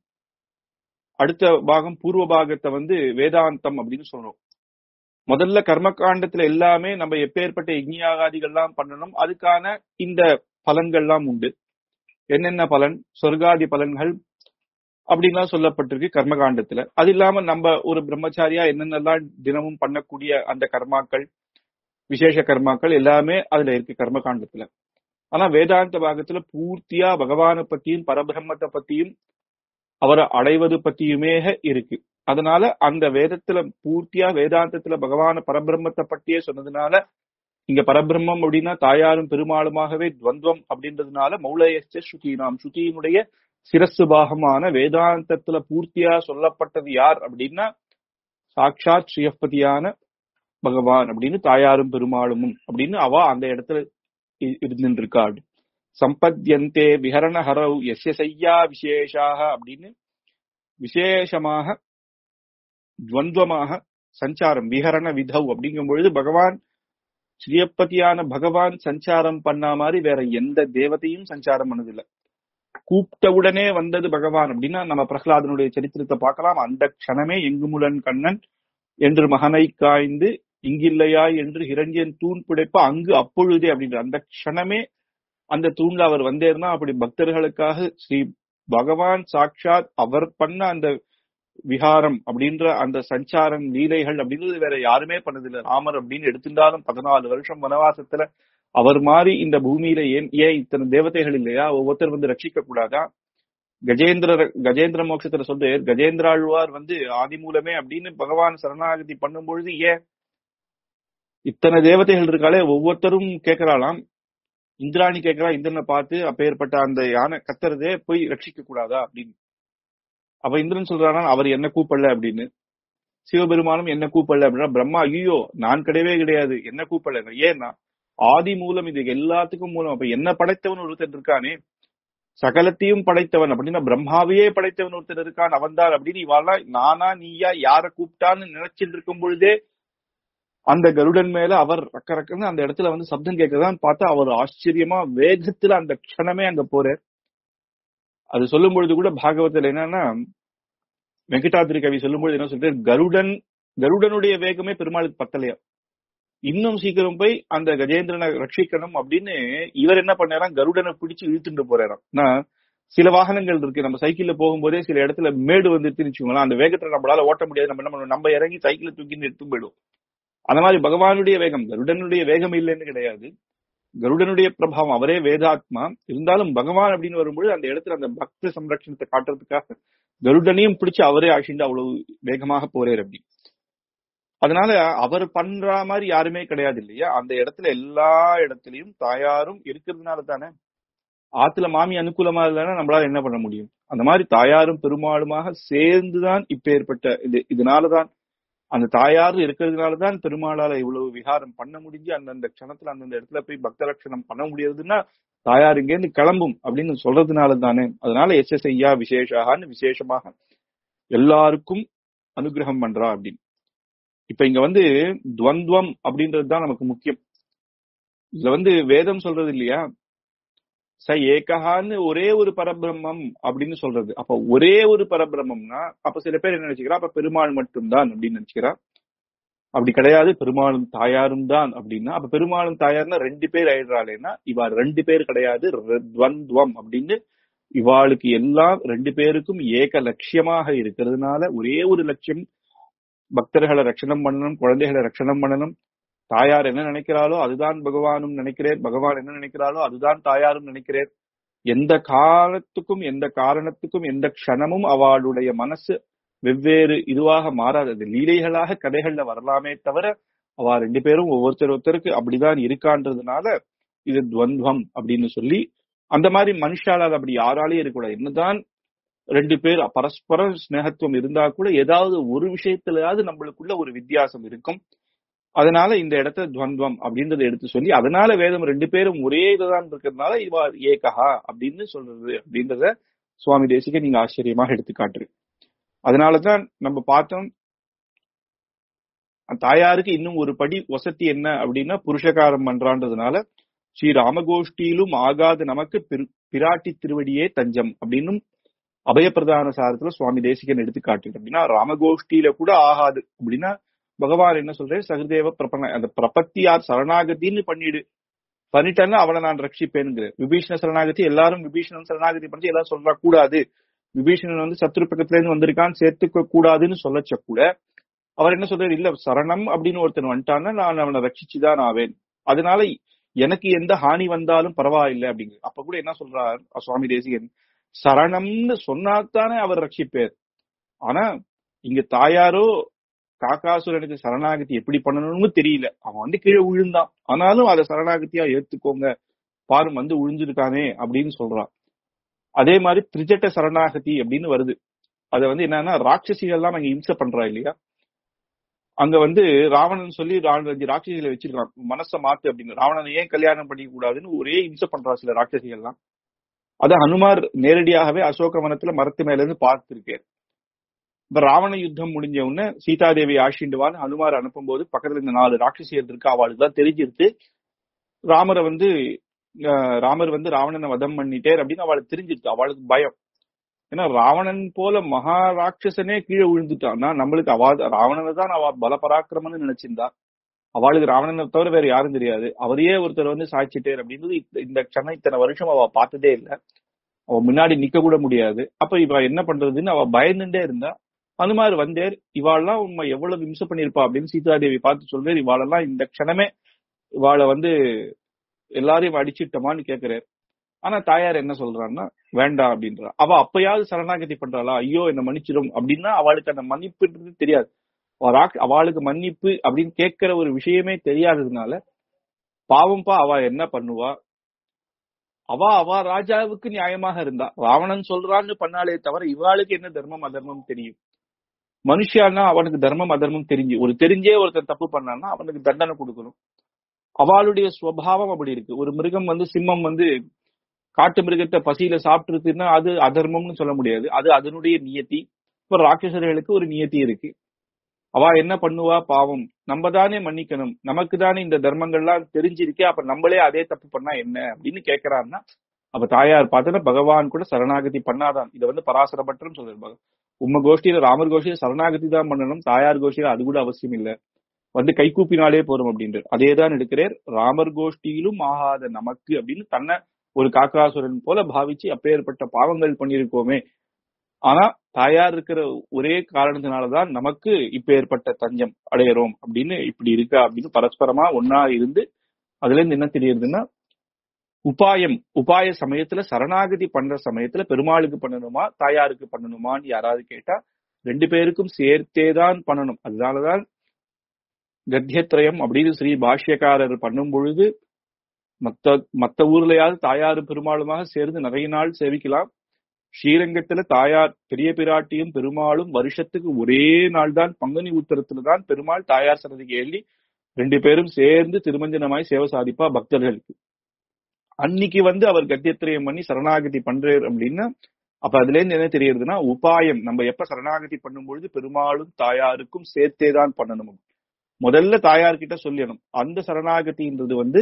அடுத்த பாகம் பூர்வ பாகத்தை வந்து வேதாந்தம் அப்படின்னு சொல்றோம் முதல்ல கர்மகாண்டத்துல எல்லாமே நம்ம எப்பேற்பட்ட யஜ்ஞாகாதிகள்லாம் பண்ணணும் அதுக்கான இந்த பலன்கள்லாம் உண்டு என்னென்ன பலன் சொர்க்காதி பலன்கள் அப்படின்லாம் சொல்லப்பட்டிருக்கு கர்மகாண்டத்துல அது இல்லாம நம்ம ஒரு பிரம்மச்சாரியா என்னென்னலாம் தினமும் பண்ணக்கூடிய அந்த கர்மாக்கள் விசேஷ கர்மாக்கள் எல்லாமே அதுல இருக்கு கர்மகாண்டத்துல ஆனா வேதாந்த பாகத்துல பூர்த்தியா பகவானை பத்தியும் பரபிரம்மத்தை பத்தியும் அவரை அடைவது பத்தியுமே இருக்கு அதனால அந்த வேதத்துல பூர்த்தியா வேதாந்தத்துல பகவான பரபிரம்மத்தை பற்றியே சொன்னதுனால இங்க பரபிரம்மம் அப்படின்னா தாயாரும் பெருமாளுமாகவே துவந்தம் அப்படின்றதுனால மௌலயஸ்ட ஸ்ருதினாம் ஸ்ருதியினுடைய சிரசு பாகமான வேதாந்தத்துல பூர்த்தியா சொல்லப்பட்டது யார் அப்படின்னா சாட்சாத் ஸ்ரீயப்பதியான பகவான் அப்படின்னு தாயாரும் பெருமாளும் அப்படின்னு அவ அந்த இடத்துல இருந்துட்டு இருக்காள் சம்பத்யந்தே விஹரண ஹரவ் எஸ்ய செய்யா விசேஷாக அப்படின்னு விசேஷமாக துவந்தமாக சஞ்சாரம் விஹரண விதவ் அப்படிங்கும் பொழுது பகவான் ஸ்ரீயப்பதியான பகவான் சஞ்சாரம் பண்ண மாதிரி வேற எந்த தேவதையும் சஞ்சாரம் பண்ணதில்லை கூப்பிட்ட உடனே வந்தது பகவான் அப்படின்னா நம்ம பிரகலாதனுடைய சரித்திரத்தை பார்க்கலாம் அந்த க்ஷணமே எங்குமுலன் கண்ணன் என்று மகனை காய்ந்து இங்கில்லையா என்று ஹிரண்யன் தூண் பிடிப்ப அங்கு அப்பொழுதே அப்படின்ற அந்த க்ஷணமே அந்த தூண்ல அவர் வந்தேர்னா அப்படி பக்தர்களுக்காக ஸ்ரீ பகவான் சாட்சாத் அவர் பண்ண அந்த விஹாரம் அப்படின்ற அந்த சஞ்சாரம் லீலைகள் அப்படின்றது வேற யாருமே பண்ணதில்லை ராமர் அப்படின்னு எடுத்துட்டாலும் பதினாலு வருஷம் வனவாசத்துல அவர் மாதிரி இந்த பூமியில ஏன் ஏன் இத்தனை தேவதைகள் இல்லையா ஒவ்வொருத்தர் வந்து ரட்சிக்க கூடாதா கஜேந்திர கஜேந்திர மோட்சத்துல சொல்ற கஜேந்திராழ்வார் வந்து ஆதி மூலமே அப்படின்னு பகவான் சரணாகதி பண்ணும் பொழுது ஏன் இத்தனை தேவதைகள் இருக்காளே ஒவ்வொருத்தரும் கேட்கிறாளாம் இந்திராணி கேட்கிறா இந்திரனை பார்த்து அப்பேற்பட்ட அந்த யானை கத்துறதே போய் ரட்சிக்க கூடாதா அப்படின்னு அப்ப இந்திரன் சொல்றானா அவர் என்ன கூப்பிடல அப்படின்னு சிவபெருமானும் என்ன கூப்பிடல அப்படின்னா பிரம்மா ஐயோ நான் கிடையவே கிடையாது என்ன கூப்பிடல ஏன்னா ஆதி மூலம் இது எல்லாத்துக்கும் மூலம் அப்ப என்ன படைத்தவன் ஒருத்தன் இருக்கானே சகலத்தையும் படைத்தவன் அப்படின்னா பிரம்மாவையே படைத்தவன் ஒருத்தன் இருக்கான் அவன்தான் அப்படின்னு இவாளா நானா நீயா யார கூப்பிட்டான்னு நினைச்சிட்டு இருக்கும் பொழுதே அந்த கருடன் மேல அவர் ரக்க ரக்கன்னு அந்த இடத்துல வந்து சப்தம் கேட்கறதான் பார்த்தா அவர் ஆச்சரியமா வேகத்துல அந்த க்ஷணமே அங்க போறார் அது சொல்லும் பொழுது கூட பாகவத்துல என்னன்னா வெங்கடாதிரி கவி சொல்லும் பொழுது என்ன சொல்றாரு கருடன் கருடனுடைய வேகமே பெருமாளுக்கு பத்தலையா இன்னும் சீக்கிரம் போய் அந்த கஜேந்திரனை ரட்சிக்கணும் அப்படின்னு இவர் என்ன பண்ணாராம் கருடனை பிடிச்சு இழுத்துட்டு போறாராம் சில வாகனங்கள் இருக்கு நம்ம சைக்கிள்ல போகும்போதே சில இடத்துல மேடு வந்துருச்சுன்னு வச்சுக்கோங்களேன் அந்த வேகத்துல நம்மளால ஓட்ட முடியாது நம்ம என்ன பண்ணணும் நம்ம இறங்கி சைக்கிளை தூக்கின்னு எடுத்து போயிடும் அந்த மாதிரி பகவானுடைய வேகம் கருடனுடைய வேகம் இல்லைன்னு கிடையாது கருடனுடைய பிரபாவம் அவரே வேதாத்மா இருந்தாலும் பகவான் அப்படின்னு வரும்போது அந்த இடத்துல அந்த பக்த சம்ரட்சணத்தை காட்டுறதுக்காக கருடனையும் பிடிச்சு அவரே ஆட்சிண்டு அவ்வளவு வேகமாக போறார் அப்படி அதனால அவர் பண்ற மாதிரி யாருமே கிடையாது இல்லையா அந்த இடத்துல எல்லா இடத்துலயும் தாயாரும் இருக்கிறதுனால தானே ஆத்துல மாமி அனுகூலமா இல்லைன்னா நம்மளால என்ன பண்ண முடியும் அந்த மாதிரி தாயாரும் பெருமாளுமாக சேர்ந்துதான் இப்ப ஏற்பட்ட இது இதனாலதான் அந்த தாயார் இருக்கிறதுனாலதான் பெருமாளால இவ்வளவு விகாரம் பண்ண முடிஞ்சு அந்தந்த க்ஷணத்துல அந்தந்த இடத்துல போய் பக்த லட்சணம் பண்ண முடியறதுன்னா தாயார் இங்கேருந்து கிளம்பும் அப்படின்னு சொல்றதுனால தானே அதனால எஸ் எஸ் ஐயா விசேஷான்னு விசேஷமாக எல்லாருக்கும் அனுகிரகம் பண்றா அப்படின்னு இப்ப இங்க வந்து துவந்துவம் அப்படின்றது தான் நமக்கு முக்கியம் இதுல வந்து வேதம் சொல்றது இல்லையா ச ஏகஹான்னு ஒரே ஒரு பரபிரம்மம் அப்படின்னு சொல்றது அப்ப ஒரே ஒரு பரபிரம்மம்னா அப்ப சில பேர் என்ன நினைச்சுக்கிறா அப்ப பெருமாள் மட்டும்தான் அப்படின்னு நினைச்சுக்கிறா அப்படி கிடையாது பெருமாளும் தாயாரும் தான் அப்படின்னா அப்ப பெருமாளும் தாயார்னா ரெண்டு பேர் ஆயிடுறாளேன்னா இவா ரெண்டு பேர் கிடையாது துவந்துவம் அப்படின்னு இவாளுக்கு எல்லாம் ரெண்டு பேருக்கும் ஏக லட்சியமாக இருக்கிறதுனால ஒரே ஒரு லட்சியம் பக்தர்களை ரட்சணம் பண்ணணும் குழந்தைகளை ரட்சணம் பண்ணணும் தாயார் என்ன நினைக்கிறாளோ அதுதான் பகவானும் நினைக்கிறேன் பகவான் என்ன நினைக்கிறாளோ அதுதான் தாயாரும் நினைக்கிறேன் எந்த காலத்துக்கும் எந்த காரணத்துக்கும் எந்த க்ஷணமும் அவளுடைய மனசு வெவ்வேறு இதுவாக மாறாதது லீலைகளாக கதைகள்ல வரலாமே தவிர அவ ரெண்டு பேரும் ஒவ்வொருத்தர் ஒருத்தருக்கு அப்படிதான் இருக்கான்றதுனால இது துவந்துவம் அப்படின்னு சொல்லி அந்த மாதிரி மனுஷால அப்படி யாராலையும் இருக்கக்கூடாது என்னதான் ரெண்டு பேர் பரஸ்பர ஸ்நேகத்துவம் இருந்தா கூட ஏதாவது ஒரு விஷயத்திலாவது நம்மளுக்குள்ள ஒரு வித்தியாசம் இருக்கும் அதனால இந்த இடத்த துவந்தம் அப்படின்றத எடுத்து சொல்லி அதனால வேதம் ரெண்டு பேரும் ஒரே இதுதான் இருக்கிறதுனால இவா ஏகஹா அப்படின்னு சொல்றது அப்படின்றத சுவாமி தேசிக நீங்க ஆச்சரியமாக எடுத்து காட்டுரு அதனாலதான் நம்ம பார்த்தோம் தாயாருக்கு இன்னும் ஒரு படி வசதி என்ன அப்படின்னா புருஷகாரம் பண்றான்றதுனால ஸ்ரீ ராமகோஷ்டியிலும் ஆகாத நமக்கு பிராட்டி திருவடியே தஞ்சம் அப்படின்னும் அபயப்பிரதான சாரத்துல சுவாமி தேசிகன் எடுத்து காட்டுது அப்படின்னா ராமகோஷ்டியில கூட ஆகாது அப்படின்னா பகவான் என்ன சொல்றேன் சகுதேவ பிரபன அந்த பிரபத்தியார் சரணாகத்தின்னு பண்ணிடு பண்ணிட்டேன்னா அவனை நான் ரட்சிப்பேனுங்கிற விபீஷண சரணாகதி எல்லாரும் விபீஷணன் சரணாகதி பண்ணி எல்லாரும் சொல்றா கூடாது விபீஷணன் வந்து சத்ரு பக்கத்துல இருந்து வந்திருக்கான்னு சேர்த்துக்க கூடாதுன்னு சொல்லச்ச கூட அவர் என்ன சொல்றாரு இல்ல சரணம் அப்படின்னு ஒருத்தன் வந்துட்டான்னா நான் அவனை ரட்சிச்சுதான் ஆவேன் அதனால எனக்கு எந்த ஹானி வந்தாலும் பரவாயில்லை அப்படிங்கிற அப்ப கூட என்ன சொல்றார் சுவாமி தேசிகன் சரணம்னு சொன்னாத்தானே அவர் ரட்சிப்பேர் ஆனா இங்க தாயாரோ காக்காசுரனுக்கு சரணாகதி எப்படி பண்ணணும்னு தெரியல அவன் வந்து கீழே விழுந்தான் ஆனாலும் அதை சரணாகதியா ஏத்துக்கோங்க பாரும் வந்து விழுந்திருக்கானே அப்படின்னு சொல்றான் அதே மாதிரி திரிஜட்ட சரணாகதி அப்படின்னு வருது அது வந்து என்னன்னா ராட்சசிகள் எல்லாம் அங்க இம்சை பண்றா இல்லையா அங்க வந்து ராவணன் சொல்லி ராட்சசிகளை வச்சிருக்கான் மனசை மாத்து அப்படின்னு ராவணனை ஏன் கல்யாணம் பண்ணிக்க கூடாதுன்னு ஒரே இம்சை பண்றா சில ராட்சசிகள் எல்லாம் அத ஹனுமார் நேரடியாகவே அசோக வனத்துல மரத்து மேல இருந்து பார்த்திருக்காரு இப்ப ராவண யுத்தம் முடிஞ்ச உடனே சீதாதேவி ஆஷிண்டுவான் ஹனுமார் அனுப்பும் போது பக்கத்துல இந்த நாலு ராட்சசியர் இருக்கு அவளுக்கு தான் தெரிஞ்சிருத்து ராமரை வந்து ராமர் வந்து ராவணனை வதம் பண்ணிட்டேர் அப்படின்னு அவளுக்கு தெரிஞ்சிருச்சு அவளுக்கு பயம் ஏன்னா ராவணன் போல மகா ராட்சசனே கீழே விழுந்துட்டான்னா நம்மளுக்கு அவா ராவணனை தான் அவ பல பராக்கிரமம்னு நினைச்சிருந்தா அவளுக்கு ராவணனை தவிர வேற யாரும் தெரியாது அவரையே ஒருத்தர் வந்து சாய்ச்சிட்டேர் அப்படின்றது இந்த க்ஷணம் இத்தனை வருஷம் அவ பார்த்ததே இல்லை அவ முன்னாடி நிக்க கூட முடியாது அப்ப இவ என்ன பண்றதுன்னு அவ பயந்துட்டே இருந்தா அனுமார் வந்தேர் இவாளெல்லாம் உண்மை எவ்வளவு இம்சை பண்ணிருப்பா அப்படின்னு சீதாதேவி பார்த்து சொல்றாரு இவாளெல்லாம் இந்த க்ஷணமே இவாளை வந்து எல்லாரையும் அடிச்சிட்டோமான்னு கேக்குறாரு ஆனா தாயார் என்ன சொல்றான்னா வேண்டாம் அப்படின்றா அவ அப்பயாவது சரணாகதி பண்றாளா ஐயோ என்ன மன்னிச்சிடும் அப்படின்னா அவளுக்கு அந்த மன்னிப்புன்றது தெரியாது அவளுக்கு மன்னிப்பு அப்படின்னு கேட்கிற ஒரு விஷயமே தெரியாததுனால பாவம்பா அவ என்ன பண்ணுவா அவ அவ ராஜாவுக்கு நியாயமாக இருந்தா ராவணன் சொல்றான்னு பண்ணாலே தவிர இவாளுக்கு என்ன தர்மம் அதர்மம் தெரியும் மனுஷியானா அவனுக்கு தர்மம் அதர்மம் தெரிஞ்சு ஒரு தெரிஞ்சே ஒருத்தன் தப்பு பண்ணான்னா அவனுக்கு தண்டனை கொடுக்கணும் அவளுடைய சுவாவம் அப்படி இருக்கு ஒரு மிருகம் வந்து சிம்மம் வந்து காட்டு மிருகத்தை பசியில சாப்பிட்டுருக்குன்னா அது அதர்மம்னு சொல்ல முடியாது அது அதனுடைய நியத்தி இப்ப ராட்சசர்களுக்கு ஒரு நியத்தி இருக்கு அவ என்ன பண்ணுவா பாவம் நம்ம தானே மன்னிக்கணும் நமக்கு தானே இந்த தர்மங்கள்லாம் தெரிஞ்சிருக்கே அப்ப நம்மளே அதே தப்பு பண்ணா என்ன அப்படின்னு கேக்குறாருன்னா அப்ப தாயார் பார்த்தோன்னா பகவான் கூட சரணாகதி பண்ணாதான் இதை வந்து பராசரப்பட்டம் சொல்றாரு உம்ம கோஷ்டியில ராமர் கோஷ்டியில சரணாகதி தான் பண்ணணும் தாயார் கோஷ்டியில அது கூட அவசியம் இல்ல வந்து கைகூப்பினாலே போறோம் அப்படின்றார் அதே தான் எடுக்கிறார் ராமர் கோஷ்டியிலும் ஆகாத நமக்கு அப்படின்னு தன்னை ஒரு காக்காசுரன் போல பாவிச்சு அப்பேற்பட்ட பாவங்கள் பண்ணியிருக்கோமே ஆனா தாயார் இருக்கிற ஒரே காரணத்தினாலதான் நமக்கு இப்ப ஏற்பட்ட தஞ்சம் அடையிறோம் அப்படின்னு இப்படி இருக்கா அப்படின்னு பரஸ்பரமா ஒன்னா இருந்து அதுல இருந்து என்ன தெரியுதுன்னா உபாயம் உபாய சமயத்துல சரணாகதி பண்ற சமயத்துல பெருமாளுக்கு பண்ணணுமா தாயாருக்கு பண்ணணுமான்னு யாராவது கேட்டா ரெண்டு பேருக்கும் சேர்த்தேதான் பண்ணணும் அதனாலதான் கத்தியத்ரயம் அப்படின்னு ஸ்ரீ பாஷ்யக்காரர் பண்ணும் பொழுது மத்த மத்த ஊர்லயாவது தாயாரு பெருமாளுமாக சேர்ந்து நிறைய நாள் சேவிக்கலாம் ஸ்ரீரங்கத்துல தாயார் பெரிய பிராட்டியும் பெருமாளும் வருஷத்துக்கு ஒரே நாள் தான் பங்குனி உத்தரத்துல தான் பெருமாள் தாயார் சன்னதிக்கு எழுதி ரெண்டு பேரும் சேர்ந்து திருமஞ்சனமாய் சேவை சாதிப்பா பக்தர்களுக்கு அன்னைக்கு வந்து அவர் கத்தியத்திரயம் பண்ணி சரணாகதி பண்றாரு அப்படின்னா அப்ப அதுல இருந்து என்ன தெரியுதுன்னா உபாயம் நம்ம எப்ப சரணாகதி பண்ணும்பொழுது பெருமாளும் தாயாருக்கும் சேர்த்தே தான் பண்ணணும் முதல்ல தாயார்கிட்ட சொல்லிடணும் அந்த சரணாகதின்றது வந்து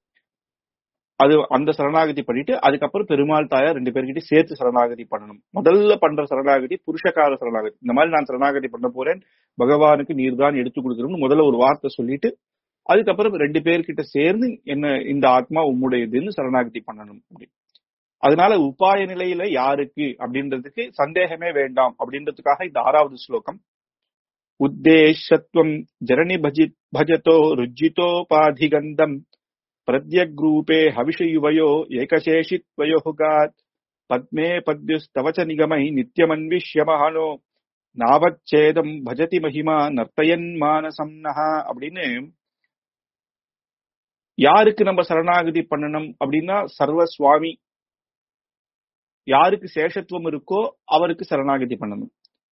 அது அந்த சரணாகதி பண்ணிட்டு அதுக்கப்புறம் பெருமாள் தாயார் ரெண்டு பேர்கிட்ட சேர்த்து சரணாகதி பண்ணணும் முதல்ல பண்ற சரணாகதி புருஷகார சரணாகதி இந்த மாதிரி நான் சரணாகதி பண்ண போறேன் பகவானுக்கு நீர் தான் எடுத்து கொடுக்கணும்னு முதல்ல ஒரு வார்த்தை சொல்லிட்டு அதுக்கப்புறம் ரெண்டு பேர்கிட்ட சேர்ந்து என்ன இந்த ஆத்மா உம்முடையதுன்னு சரணாகதி பண்ணணும் அப்படி அதனால உபாய நிலையில யாருக்கு அப்படின்றதுக்கு சந்தேகமே வேண்டாம் அப்படின்றதுக்காக இந்த ஆறாவது ஸ்லோகம் உத்தேசத்துவம் ஜரணி பஜி பஜதோ ருஜிதோபாதிகந்தம் பிரத்யக்ரூபே ஹவிஷயுவயோ ஏகசேஷித்வயோகாத் பத்மே பத்யுஸ்தவச்ச நிகமை நித்தியமன்விஷ்யமஹானோ நாவச்சேதம் பஜதி மகிமா நர்த்தயன் மானசம் நகா அப்படின்னு யாருக்கு நம்ம சரணாகதி பண்ணணும் அப்படின்னா சர்வ சுவாமி யாருக்கு சேஷத்துவம் இருக்கோ அவருக்கு சரணாகதி பண்ணணும்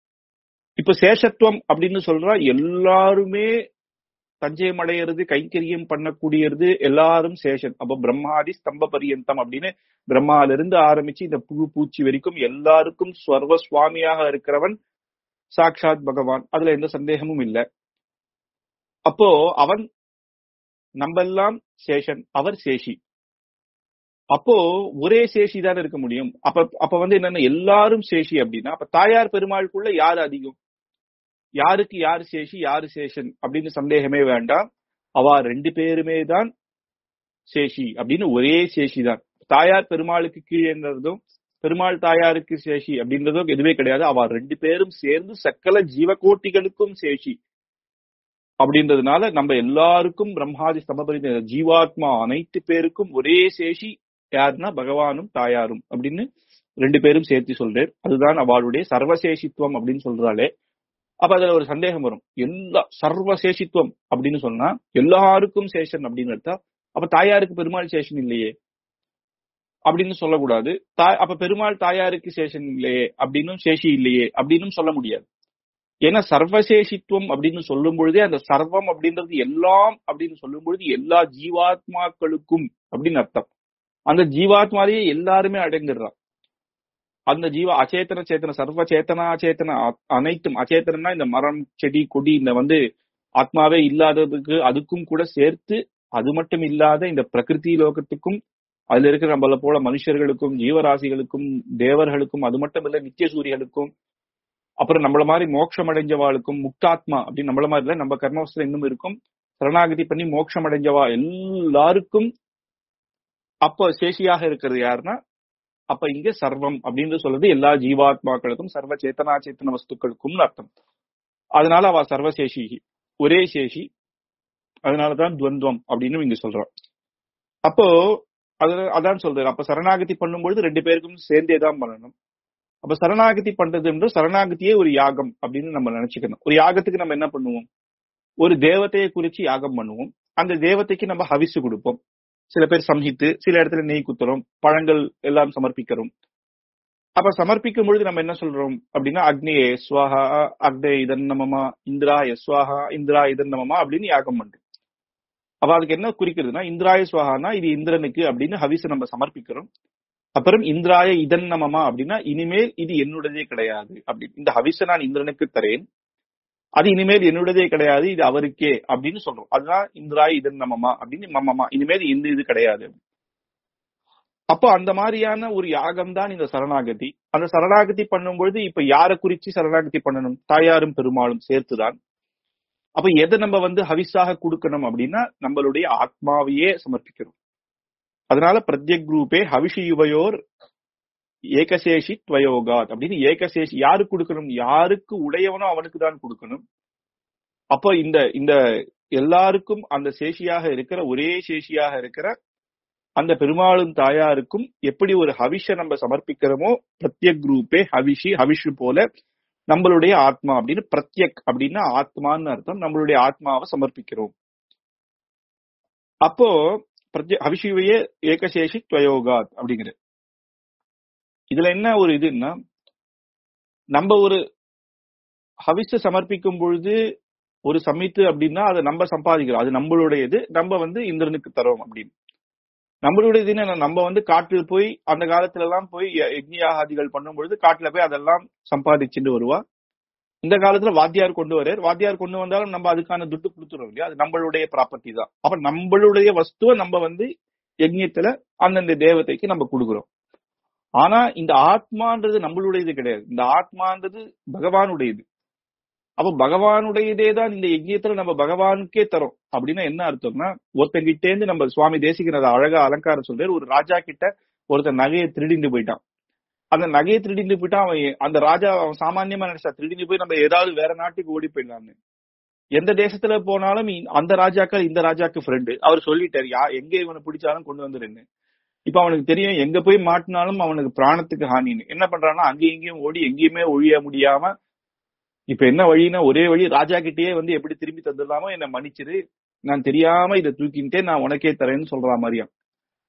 இப்ப சேஷத்துவம் அப்படின்னு சொல்றா எல்லாருமே தஞ்சயம் அடையிறது கைங்கரியம் பண்ணக்கூடியது எல்லாரும் சேஷன் அப்ப பிரம்மாதி ஸ்தம்ப பரியந்தம் அப்படின்னு பிரம்மால இருந்து ஆரம்பிச்சு இந்த புழு பூச்சி வரைக்கும் எல்லாருக்கும் ஸ்வர்வ சுவாமியாக இருக்கிறவன் சாக்ஷாத் பகவான் அதுல எந்த சந்தேகமும் இல்லை அப்போ அவன் நம்ம எல்லாம் சேஷன் அவர் சேஷி அப்போ ஒரே சேஷி தானே இருக்க முடியும் அப்ப அப்ப வந்து என்னன்னா எல்லாரும் சேஷி அப்படின்னா அப்ப தாயார் பெருமாளுக்குள்ள யார் அதிகம் யாருக்கு யார் சேஷி யாரு சேஷன் அப்படின்னு சந்தேகமே வேண்டாம் அவ ரெண்டு பேருமே தான் சேஷி அப்படின்னு ஒரே சேஷி தான் தாயார் பெருமாளுக்கு கீழேன்றதும் பெருமாள் தாயாருக்கு சேஷி அப்படின்றதும் எதுவே கிடையாது அவ ரெண்டு பேரும் சேர்ந்து சக்கல ஜீவகோட்டிகளுக்கும் சேஷி அப்படின்றதுனால நம்ம எல்லாருக்கும் பிரம்மாதி ஸ்தம்பபரி ஜீவாத்மா அனைத்து பேருக்கும் ஒரே சேஷி யாருன்னா பகவானும் தாயாரும் அப்படின்னு ரெண்டு பேரும் சேர்த்து சொல்றேன் அதுதான் அவளுடைய சர்வசேஷித்துவம் அப்படின்னு சொல்றாளே அப்ப அதுல ஒரு சந்தேகம் வரும் எல்லா சர்வசேஷித்துவம் அப்படின்னு சொன்னா எல்லாருக்கும் சேஷன் அப்படின்னு எடுத்தா அப்ப தாயாருக்கு பெருமாள் சேஷன் இல்லையே அப்படின்னு சொல்லக்கூடாது தாய் அப்ப பெருமாள் தாயாருக்கு சேஷன் இல்லையே அப்படின்னும் சேஷி இல்லையே அப்படின்னும் சொல்ல முடியாது ஏன்னா சர்வசேஷித்துவம் அப்படின்னு சொல்லும் பொழுதே அந்த சர்வம் அப்படின்றது எல்லாம் அப்படின்னு சொல்லும் பொழுது எல்லா ஜீவாத்மாக்களுக்கும் அப்படின்னு அர்த்தம் அந்த ஜீவாத்மாலேயே எல்லாருமே அடங்கிடுறான் அந்த ஜீவ அச்சேதன சேத்தன சர்வ சேத்தனா சேத்தன அனைத்தும் அச்சேத்தனா இந்த மரம் செடி கொடி இந்த வந்து ஆத்மாவே இல்லாததுக்கு அதுக்கும் கூட சேர்த்து அது மட்டும் இல்லாத இந்த பிரகிருதி லோகத்துக்கும் அதுல இருக்கிற நம்மள போல மனுஷர்களுக்கும் ஜீவராசிகளுக்கும் தேவர்களுக்கும் அது மட்டும் இல்ல நித்திய சூரியர்களுக்கும் அப்புறம் நம்மள மாதிரி மோட்சம் அடைஞ்சவாளுக்கும் முக்தாத்மா அப்படின்னு நம்மள மாதிரி இல்ல நம்ம கர்மவசத்துல இன்னும் இருக்கும் சரணாகதி பண்ணி மோட்சம் அடைஞ்சவா எல்லாருக்கும் அப்ப சேஷியாக இருக்கிறது யாருன்னா அப்ப இங்க சர்வம் அப்படின்னு சொல்றது எல்லா ஜீவாத்மாக்களுக்கும் சர்வ சேத்தனா சேத்தன வஸ்துக்களுக்கும் அர்த்தம் அதனால அவ சர்வசேஷி ஒரே சேஷி அதனாலதான் துவந்துவம் அப்படின்னு இங்க சொல்றான் அப்போ அது அதான் சொல்றாரு அப்ப சரணாகதி பண்ணும்பொழுது ரெண்டு பேருக்கும் சேர்ந்தே தான் பண்ணணும் அப்ப சரணாகதி பண்றதுன்ற சரணாகதியே ஒரு யாகம் அப்படின்னு நம்ம நினைச்சுக்கணும் ஒரு யாகத்துக்கு நம்ம என்ன பண்ணுவோம் ஒரு தேவதையை குறிச்சு யாகம் பண்ணுவோம் அந்த தேவதைக்கு நம்ம ஹவிசு கொடுப்போம் சில பேர் சம்ஹித்து சில இடத்துல நெய் குத்துறோம் பழங்கள் எல்லாம் சமர்ப்பிக்கிறோம் அப்ப சமர்ப்பிக்கும் பொழுது நம்ம என்ன சொல்றோம் அப்படின்னா அக்னியே ஸ்வாஹா அக்னே இதன் நமமா இந்திரா ஸ்வாஹா இந்திரா இதன் நமமா அப்படின்னு யாகம் பண்றோம் அப்ப அதுக்கு என்ன குறிக்கிறதுனா இந்திராய சுவாகானா இது இந்திரனுக்கு அப்படின்னு ஹவிச நம்ம சமர்ப்பிக்கிறோம் அப்புறம் இந்திராய இதன் நமமா அப்படின்னா இனிமேல் இது என்னுடையதே கிடையாது அப்படி இந்த ஹவிச நான் இந்திரனுக்கு தரேன் அது இனிமேல் என்னுடையதே கிடையாது இது அவருக்கே அப்படின்னு சொல்றோம் அதுதான் இந்திராய இதன் நமமா அப்படின்னு மம்மமா இனிமேல் இந்த இது கிடையாது அப்போ அந்த மாதிரியான ஒரு யாகம் தான் இந்த சரணாகதி அந்த சரணாகதி பண்ணும்பொழுது இப்ப யாரை குறிச்சு சரணாகதி பண்ணணும் தாயாரும் பெருமாளும் சேர்த்துதான் அப்ப எதை நம்ம வந்து ஹவிஸாக கொடுக்கணும் அப்படின்னா நம்மளுடைய ஆத்மாவையே சமர்ப்பிக்கிறோம் அதனால பிரத்யக் குரூப்பே ஹவிஷி யுவையோர் ஏகசேஷி துவயோகாத் அப்படின்னு ஏகசேஷி யாருக்கு கொடுக்கணும் யாருக்கு உடையவனோ அவனுக்கு தான் கொடுக்கணும் அப்போ இந்த இந்த எல்லாருக்கும் அந்த சேஷியாக இருக்கிற ஒரே சேஷியாக இருக்கிற அந்த பெருமாளும் தாயாருக்கும் எப்படி ஒரு ஹவிஷ நம்ம சமர்ப்பிக்கிறோமோ பிரத்யக் குரூப்பே ஹவிஷி ஹவிஷு போல நம்மளுடைய ஆத்மா அப்படின்னு பிரத்யக் அப்படின்னா ஆத்மான்னு அர்த்தம் நம்மளுடைய ஆத்மாவை சமர்ப்பிக்கிறோம் அப்போ பிரத்ய ஹவிஷுவையே ஏகசேஷி துவயோகாத் அப்படிங்கிற இதுல என்ன ஒரு இதுன்னா நம்ம ஒரு ஹவிஷ சமர்ப்பிக்கும் பொழுது ஒரு சமித்து அப்படின்னா அதை நம்ம சம்பாதிக்கிறோம் அது நம்மளுடையது நம்ம வந்து இந்திரனுக்கு தரோம் அப்படின்னு நம்மளுடைய என்ன நம்ம வந்து காட்டில் போய் அந்த காலத்துல எல்லாம் போய் யக்னியாகாதிகள் பண்ணும் பொழுது காட்டுல போய் அதெல்லாம் சம்பாதிச்சுட்டு வருவா இந்த காலத்துல வாத்தியார் கொண்டு வர்றார் வாத்தியார் கொண்டு வந்தாலும் நம்ம அதுக்கான துட்டு கொடுத்துறோம் இல்லையா அது நம்மளுடைய ப்ராப்பர்ட்டி தான் அப்ப நம்மளுடைய வஸ்துவை நம்ம வந்து யஜ்யத்துல அந்தந்த தேவதைக்கு நம்ம கொடுக்குறோம் ஆனா இந்த ஆத்மான்றது நம்மளுடையது கிடையாது இந்த ஆத்மான்றது பகவானுடையது அப்ப பகவானுடையதே தான் இந்த யஜ்யத்துல நம்ம பகவானுக்கே தரோம் அப்படின்னா என்ன அர்த்தம்னா ஒருத்தங்கிட்டே இருந்து நம்ம சுவாமி தேசிகன் அதை அழகா அலங்காரம் சொல்றாரு ஒரு ராஜா கிட்ட ஒருத்தன் நகையை திருடிந்து போயிட்டான் அந்த நகையை திருடிந்து போயிட்டா அவன் அந்த ராஜா அவன் சாமானியமா நினைச்சா திருடிந்து போய் நம்ம ஏதாவது வேற நாட்டுக்கு ஓடி போயிடலாம்னு எந்த தேசத்துல போனாலும் அந்த ராஜாக்கள் இந்த ராஜாக்கு ஃப்ரெண்டு அவர் சொல்லிட்டாரு யா எங்க இவனை பிடிச்சாலும் கொண்டு வந்துருன்னு இப்ப அவனுக்கு தெரியும் எங்க போய் மாட்டினாலும் அவனுக்கு பிராணத்துக்கு ஹானின்னு என்ன பண்றான்னா அங்கேயும் இங்கேயும் ஓடி எங்கேயுமே ஒழிய முடியாம இப்ப என்ன வழின்னா ஒரே வழி ராஜா கிட்டேயே வந்து எப்படி திரும்பி தந்துடலாமோ என்ன மன்னிச்சிரு நான் தெரியாம இதை தூக்கின்ட்டே நான் உனக்கே தரேன்னு சொல்ற மாதிரியா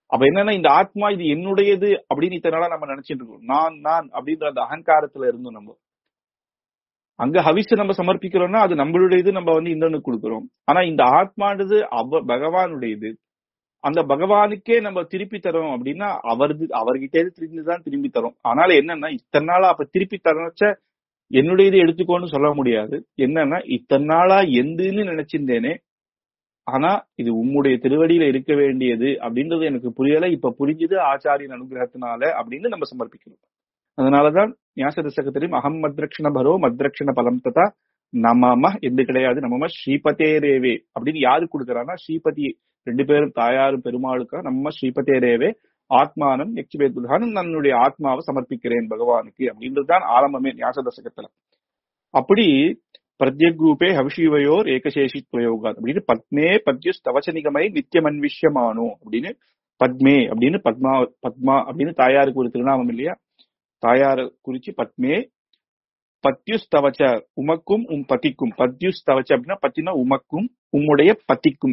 அப்ப என்னன்னா இந்த ஆத்மா இது என்னுடையது அப்படின்னு இத்தனை நாளா நம்ம நினைச்சிட்டு இருக்கோம் நான் நான் அப்படின்ற அந்த அகங்காரத்துல இருந்தோம் நம்ம அங்க ஹவிஸ் நம்ம சமர்ப்பிக்கிறோம்னா அது நம்மளுடையது நம்ம வந்து இந்திரனுக்கு கொடுக்கிறோம் ஆனா இந்த ஆத்மானது அவ பகவானுடையது அந்த பகவானுக்கே நம்ம திருப்பி தரோம் அப்படின்னா அவரது அவர்கிட்டே திரும்பி தான் திரும்பி தரோம் ஆனால என்னன்னா இத்தனை நாளா அப்ப திருப்பி தரச்ச என்னுடையது எடுத்துக்கோன்னு சொல்ல முடியாது என்னன்னா இத்தனை நாளா எந்துன்னு நினைச்சிருந்தேனே ஆனா இது உம்முடைய திருவடியில இருக்க வேண்டியது அப்படின்றது எனக்கு புரியல இப்ப புரிஞ்சுது ஆச்சாரியன் அனுகிரகத்தினால அப்படின்னு நம்ம சமர்ப்பிக்கணும் அதனாலதான் ஞாச தசகத்திலையும் அகம் மத்ரக்ஷண பரோ மத்ரக்ஷண பலம் ததா நமம எது கிடையாது நமம ஸ்ரீபதே ரேவே அப்படின்னு யாரு கொடுக்கறான்னா ஸ்ரீபதி ரெண்டு பேரும் தாயாரும் பெருமாளுக்கா நம்ம ஸ்ரீபதே ரேவே ஆத்மானம் எக்ஷிபேத்தான் தன்னுடைய ஆத்மாவை சமர்ப்பிக்கிறேன் பகவானுக்கு அப்படின்றதுதான் ஆரம்பமே ஞாச தசகத்துல அப்படி பிரத்யக் ரூபே ஹவிஷிவையோர் ஏகசேஷித்வயோகாத் அப்படின்னு பத்மே பத்யுஸ் தவச்சனிகமை நித்தியமன்விஷ்யமானோ அப்படின்னு பத்மே அப்படின்னு பத்மா பத்மா அப்படின்னு தாயாருக்கு ஒரு திருநாமம் இல்லையா தாயார குறிச்சு பத்மே பத்யுஸ்தவச்ச உமக்கும் உம் பதிக்கும் பத்யுஸ்தவச்ச அப்படின்னா பத்தினா உமக்கும் உம்முடைய பதிக்கும்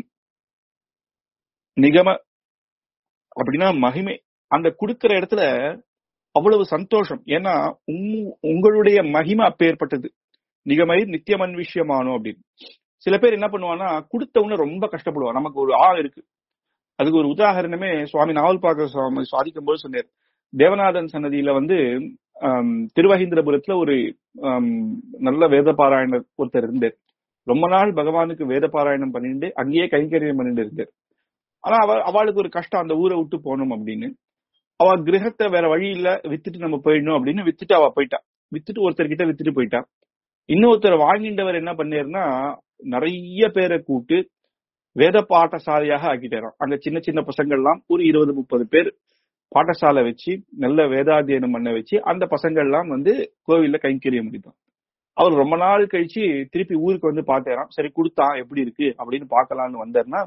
நிகம அப்படின்னா மகிமை அந்த கொடுக்கிற இடத்துல அவ்வளவு சந்தோஷம் ஏன்னா உம்- உங்களுடைய மகிமை அப்பேற்பட்டது நிகமை நித்தியமன் விஷயமானோ அப்படின்னு சில பேர் என்ன பண்ணுவாங்கன்னா கொடுத்த உடனே ரொம்ப கஷ்டப்படுவாங்க நமக்கு ஒரு ஆ இருக்கு அதுக்கு ஒரு உதாரணமே சுவாமி நாவல்பாக்க சுவாமி சாதிக்கும் போது சொன்னார் தேவநாதன் சன்னதியில வந்து ஆம், திருவஹீந்திரபுரத்துல ஒரு ஆம், நல்ல வேத பாராயணர் ஒருத்தர் இருந்தார் ரொம்ப நாள் பகவானுக்கு வேத பாராயணம் பண்ணிட்டு அங்கேயே கைங்கரியம் பண்ணிட்டு இருந்தார் ஆனா அவ அவளுக்கு ஒரு கஷ்டம் அந்த ஊரை விட்டு போகணும் அப்படின்னு அவ கிரகத்தை வேற வழி இல்ல வித்துட்டு நம்ம போயிடணும் அப்படின்னு வித்துட்டு அவ போயிட்டா வித்துட்டு ஒருத்தர்கிட்ட வித்துட்டு போயிட்டா இன்னொருத்தர் வாங்கிண்டவர் என்ன பண்ணாருன்னா நிறைய பேரை கூட்டு வேத பாடசாலையாக ஆக்கிட்டாராம் அங்க சின்ன சின்ன பசங்கள்லாம் ஒரு இருபது முப்பது பேர் பாடசாலை வச்சு நல்ல வேதாத்தியனம் பண்ண வச்சு அந்த பசங்கள்லாம் வந்து கோவில்ல கைங்கரியம் முடித்தான் அவர் ரொம்ப நாள் கழிச்சு திருப்பி ஊருக்கு வந்து பார்த்தாராம் சரி கொடுத்தான் எப்படி இருக்கு அப்படின்னு பார்க்கலாம்னு வந்தாருன்னா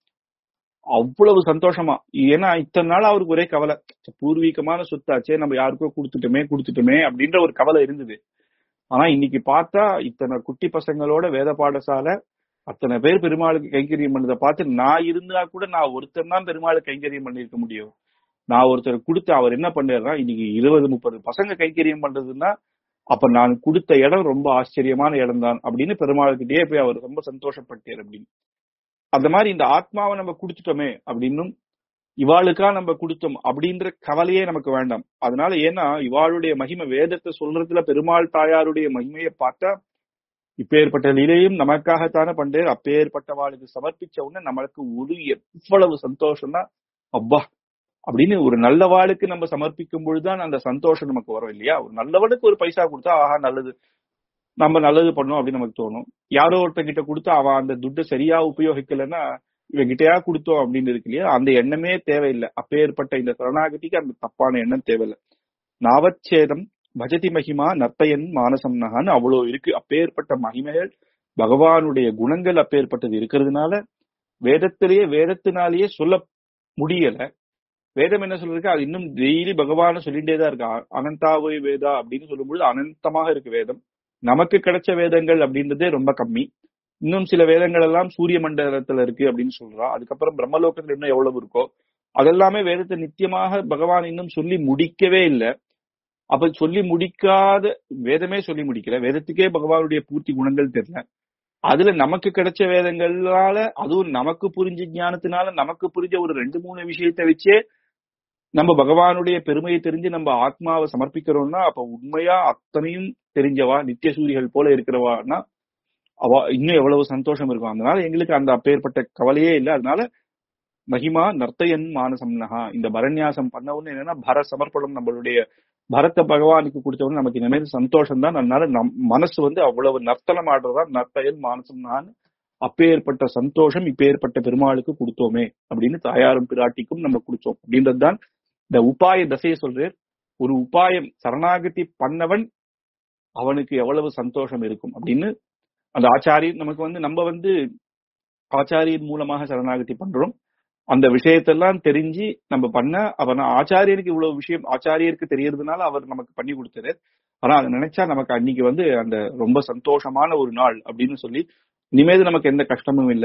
அவ்வளவு சந்தோஷமா ஏன்னா இத்தனை நாள் அவருக்கு ஒரே கவலை பூர்வீகமான சொத்தாச்சே நம்ம யாருக்கோ கொடுத்துட்டோமே கொடுத்துட்டோமே அப்படின்ற ஒரு கவலை இருந்தது ஆனா இன்னைக்கு பார்த்தா இத்தனை குட்டி பசங்களோட வேத பாடசாலை அத்தனை பேர் பெருமாளுக்கு கைங்கரியம் பண்ணதை பார்த்து நான் இருந்தா கூட நான் ஒருத்தன் தான் பெருமாளுக்கு கைங்கரியம் பண்ணிருக்க முடியும் நான் ஒருத்தர் கொடுத்து அவர் என்ன பண்ணாருன்னா இன்னைக்கு இருபது முப்பது பசங்க கைங்கரியம் பண்றதுன்னா அப்ப நான் கொடுத்த இடம் ரொம்ப ஆச்சரியமான இடம் தான் அப்படின்னு பெருமாளுக்கிட்டே போய் அவர் ரொம்ப சந்தோஷப்பட்டார் அப்படின்னு அந்த மாதிரி இந்த ஆத்மாவை நம்ம கொடுத்துட்டோமே அப்படின்னும் இவாளுக்கா நம்ம கொடுத்தோம் அப்படின்ற கவலையே நமக்கு வேண்டாம் அதனால ஏன்னா இவாளுடைய மகிமை வேதத்தை சொல்றதுல பெருமாள் தாயாருடைய மகிமையை பார்த்தா இப்பேற்பட்ட நிலையும் நமக்காகத்தானே பண்றேன் அப்பேற்பட்டவாளுக்கு சமர்ப்பிச்ச உடனே நம்மளுக்கு ஒரு எவ்வளவு சந்தோஷம்னா அப்பா அப்படின்னு ஒரு நல்லவாளுக்கு நம்ம சமர்ப்பிக்கும் பொழுதுதான் அந்த சந்தோஷம் நமக்கு வரும் இல்லையா ஒரு நல்லவனுக்கு ஒரு பைசா கொடுத்தா ஆஹா நல்லது நம்ம நல்லது பண்ணோம் அப்படின்னு நமக்கு தோணும் யாரோ ஒருத்தன் கிட்ட கொடுத்தா அவன் அந்த துட்டை சரியா உபயோகிக்கலைன்னா இவன் கிட்டயா கொடுத்தோம் அப்படின்னு இருக்கு இல்லையா அந்த எண்ணமே தேவையில்லை அப்பேற்பட்ட இந்த சரணாகதிக்கு அந்த தப்பான எண்ணம் தேவையில்லை நாவச்சேதம் பஜதி மகிமா நற்பயன் மானசம் நகான்னு அவ்வளவு இருக்கு அப்பேற்பட்ட மகிமைகள் பகவானுடைய குணங்கள் அப்பேற்பட்டது இருக்கிறதுனால வேதத்திலேயே வேதத்தினாலேயே சொல்ல முடியல வேதம் என்ன சொல்றது அது இன்னும் டெய்லி பகவான சொல்லிட்டே தான் இருக்கு அ- அனந்தாவை வேதா அப்படின்னு சொல்லும்பொழுது அனந்தமாக இருக்கு வேதம் நமக்கு கிடைச்ச வேதங்கள் அப்படின்றதே ரொம்ப கம்மி இன்னும் சில வேதங்கள் எல்லாம் சூரிய மண்டலத்துல இருக்கு அப்படின்னு சொல்றா அதுக்கப்புறம் பிரம்மலோகத்துல இன்னும் எவ்வளவு இருக்கோ அதெல்லாமே வேதத்தை நித்தியமாக பகவான் இன்னும் சொல்லி முடிக்கவே இல்லை அப்ப சொல்லி முடிக்காத வேதமே சொல்லி முடிக்கல வேதத்துக்கே பகவானுடைய பூர்த்தி குணங்கள் தெரியல அதுல நமக்கு கிடைச்ச வேதங்களால அதுவும் நமக்கு புரிஞ்ச ஞானத்தினால நமக்கு புரிஞ்ச ஒரு ரெண்டு மூணு விஷயத்தை வச்சே நம்ம பகவானுடைய பெருமையை தெரிஞ்சு நம்ம ஆத்மாவை சமர்ப்பிக்கிறோம்னா அப்ப உண்மையா அத்தனையும் தெரிஞ்சவா நித்திய சூரிகள் போல இருக்கிறவான்னா அவ இன்னும் எவ்வளவு சந்தோஷம் இருக்கும் அதனால எங்களுக்கு அந்த அப்பேற்பட்ட கவலையே இல்லை அதனால மகிமா நர்த்தயன் மானசம்னஹா இந்த பரநியாசம் பண்ண உடனே என்னன்னா பர சமர்ப்பணம் நம்மளுடைய பரத பகவானுக்கு கொடுத்த உடனே நமக்கு இனிமேல் சந்தோஷம் தான் அதனால நம் மனசு வந்து அவ்வளவு நர்த்தனம் ஆடுறதா நர்த்தயன் மானசம்னஹான்னு அப்பேற்பட்ட சந்தோஷம் இப்பேற்பட்ட பெருமாளுக்கு கொடுத்தோமே அப்படின்னு தாயாரும் பிராட்டிக்கும் நம்ம கொடுத்தோம் அப்படின்றதுதான் இந்த உபாய தசையை சொல்றேன் ஒரு உபாயம் சரணாகதி பண்ணவன் அவனுக்கு எவ்வளவு சந்தோஷம் இருக்கும் அப்படின்னு அந்த ஆச்சாரியர் நமக்கு வந்து நம்ம வந்து ஆச்சாரியர் மூலமாக சரணாகதி பண்றோம் அந்த விஷயத்தெல்லாம் தெரிஞ்சு நம்ம பண்ண அவன் ஆச்சாரியருக்கு இவ்வளவு விஷயம் ஆச்சாரியருக்கு தெரியறதுனால அவர் நமக்கு பண்ணி கொடுத்தாரு ஆனா அதை நினைச்சா நமக்கு அன்னைக்கு வந்து அந்த ரொம்ப சந்தோஷமான ஒரு நாள் அப்படின்னு சொல்லி இனிமேல் நமக்கு எந்த கஷ்டமும் இல்ல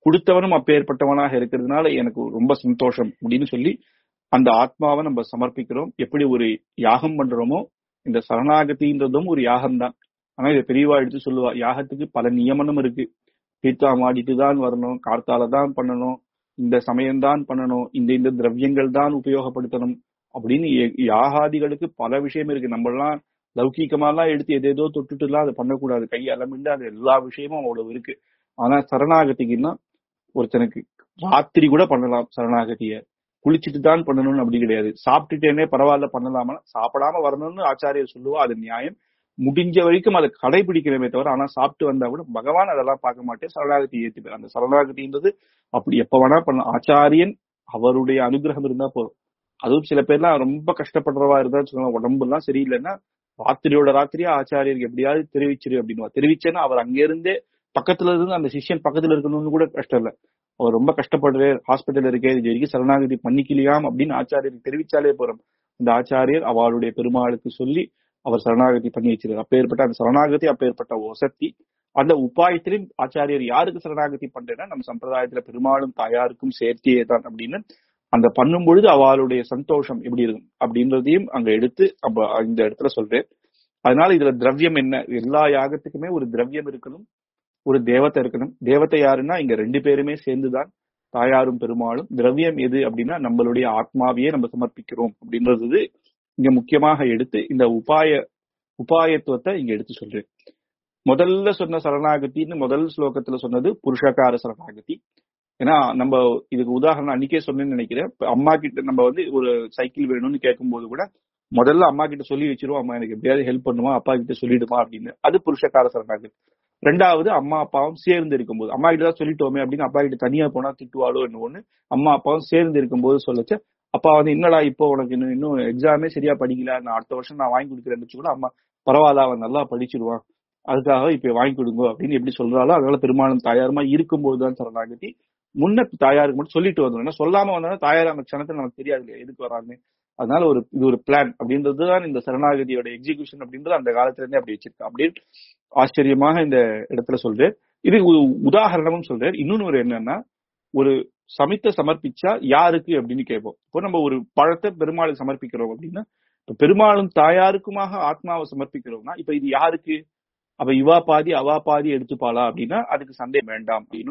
கொடுத்தவனும் அப்பேற்பட்டவனாக இருக்கிறதுனால எனக்கு ரொம்ப சந்தோஷம் அப்படின்னு சொல்லி அந்த ஆத்மாவை நம்ம சமர்ப்பிக்கிறோம் எப்படி ஒரு யாகம் பண்றோமோ இந்த சரணாகதின்றதும் ஒரு யாகம் தான் ஆனா இதை பெரியவா எடுத்து சொல்லுவா யாகத்துக்கு பல நியமனம் இருக்கு தீர்த்தம் ஆடிட்டு தான் வரணும் கார்த்தால தான் பண்ணணும் இந்த சமயம் தான் பண்ணணும் இந்த இந்த திரவியங்கள் தான் உபயோகப்படுத்தணும் அப்படின்னு ய- யாகாதிகளுக்கு பல விஷயம் இருக்கு நம்ம எல்லாம் லௌகீகமாலாம் எடுத்து எதேதோ தொட்டுட்டு எல்லாம் அதை பண்ணக்கூடாது கை அலமிண்டு அது எல்லா விஷயமும் அவ்வளவு இருக்கு ஆனா சரணாகதிக்குன்னா ஒருத்தனுக்கு ராத்திரி கூட பண்ணலாம் சரணாகதிய குளிச்சுட்டு தான் பண்ணணும்னு அப்படி கிடையாது சாப்பிட்டுட்டேனே பரவாயில்ல பண்ணலாமா சாப்பிடாம வரணும்னு ஆச்சாரியர் சொல்லுவா அது நியாயம் முடிஞ்ச வரைக்கும் அதை கடைபிடிக்கிறமே தவிர ஆனா சாப்பிட்டு வந்தா கூட பகவான் அதெல்லாம் பார்க்க மாட்டேன் சரணாகதி ஏத்துப்பார் அந்த சரணாகதின்றது அப்படி எப்ப வேணா பண்ணலாம் ஆச்சாரியன் அவருடைய அனுகிரகம் இருந்தா போதும் அதுவும் சில பேர்லாம் ரொம்ப கஷ்டப்படுறவா இருந்தா சொல்லலாம் உடம்பு எல்லாம் சரியில்லைன்னா ராத்திரியோட ராத்திரியா ஆச்சாரியருக்கு எப்படியாவது தெரிவிச்சிரு அப்படின்னு தெரிவிச்சேன்னா அவர் அங்க இருந்தே பக்கத்துல இருந்து அந்த சிஷ்யன் பக்கத்துல இருக்கணும்னு கூட கஷ்டம் இல்ல அவர் ரொம்ப கஷ்டப்படுற ஹாஸ்பிட்டல் இருக்கே இது வரைக்கும் சரணாகதி பண்ணிக்கலையாம் அப்படின்னு ஆச்சாரியருக்கு தெரிவிச்சாலே போறோம் இந்த ஆச்சாரியர் அவளுடைய பெருமாளுக்கு சொல்லி அவர் சரணாகதி பண்ணி வச்சிருக்கார் அப்பேற்பட்ட அந்த சரணாகதி அப்பேற்பட்ட வசதி அந்த உபாயத்திலும் ஆச்சாரியர் யாருக்கு சரணாகதி பண்றேன்னா நம்ம சம்பிரதாயத்துல பெருமாளும் தாயாருக்கும் சேர்த்தியே தான் அப்படின்னு அந்த பண்ணும் பொழுது அவளுடைய சந்தோஷம் எப்படி இருக்கும் அப்படின்றதையும் அங்க எடுத்து அப்ப இந்த இடத்துல சொல்றேன் அதனால இதுல திரவியம் என்ன எல்லா யாகத்துக்குமே ஒரு திரவியம் இருக்கணும் ஒரு தேவதை இருக்கணும் தேவதை யாருன்னா இங்க ரெண்டு பேருமே சேர்ந்துதான் தாயாரும் பெருமாளும் திரவியம் எது அப்படின்னா நம்மளுடைய ஆத்மாவையே நம்ம சமர்ப்பிக்கிறோம் அப்படின்றது இங்க முக்கியமாக எடுத்து இந்த உபாய உபாயத்துவத்தை இங்க எடுத்து சொல்றேன் முதல்ல சொன்ன சரணாகத்தின்னு முதல் ஸ்லோகத்துல சொன்னது புருஷகார சரணாகதி ஏன்னா நம்ம இதுக்கு உதாரணம் அன்னைக்கே சொன்னேன்னு நினைக்கிறேன் இப்ப அம்மா கிட்ட நம்ம வந்து ஒரு சைக்கிள் வேணும்னு கேட்கும்போது கூட முதல்ல அம்மா கிட்ட சொல்லி வச்சிருவோம் அம்மா எனக்கு எப்படியாவது ஹெல்ப் பண்ணுமா அப்பா கிட்ட சொல்லிடுமா அப்படின்னு அது புருஷகார சரணாகதி ரெண்டாவது அம்மா அப்பாவும் சேர்ந்து இருக்கும்போது அம்மா கிட்ட தான் சொல்லிட்டோமே அப்படின்னு அப்பா கிட்ட தனியா போனா திட்டுவாளோ என்ன ஒண்ணு அம்மா அப்பாவும் சேர்ந்து இருக்கும்போது சொல்லச்ச அப்பா வந்து என்னடா இப்போ உனக்கு இன்னும் இன்னும் எக்ஸாமே சரியா படிக்கல நான் அடுத்த வருஷம் நான் வாங்கி கொடுக்குறேன்னு கூட அம்மா பரவாயில்ல அவன் நல்லா படிச்சிருவான் அதுக்காக இப்ப வாங்கி கொடுங்க அப்படின்னு எப்படி சொல்றாளோ அதனால பெருமாளும் தாயாருமா இருக்கும்போது தான் சரணாகதி முன்ன தாயாருக்கு மட்டும் சொல்லிட்டு வந்தோம் ஏன்னா சொல்லாம வந்தோம்னா தாயார் அந்த க்ஷணத்துல நமக்கு தெரியாது இல்லையா எதுக்கு வராங்க அதனால ஒரு இது ஒரு பிளான் அப்படின்றது தான் இந்த சரணாகதியோட எக்ஸிகியூஷன் அப்படின்றது அந்த காலத்துல இருந்தே அப்படி வச்சிருக்கேன் அப்படின்னு ஆச்சரியமாக இந்த இடத்துல சொல்றேன் இது ஒரு உதாரணமும் சொல்றேன் இன்னொன்னு ஒரு என்னன்னா ஒரு சமைத்த சமர்ப்பிச்சா யாருக்கு அப்படின்னு கேட்போம் இப்போ நம்ம ஒரு பழத்தை பெருமாளுக்கு சமர்ப்பிக்கிறோம் அப்படின்னா இப்ப பெருமாளும் தாயாருக்குமாக ஆத்மாவை சமர்ப்பிக்கிறோம்னா இப்ப இது யாருக்கு அப்ப இவா பாதி அவா பாதி எடுத்துப்பாளா அப்படின்னா அதுக்கு சந்தேகம் வேண்டாம் அப்படின்னு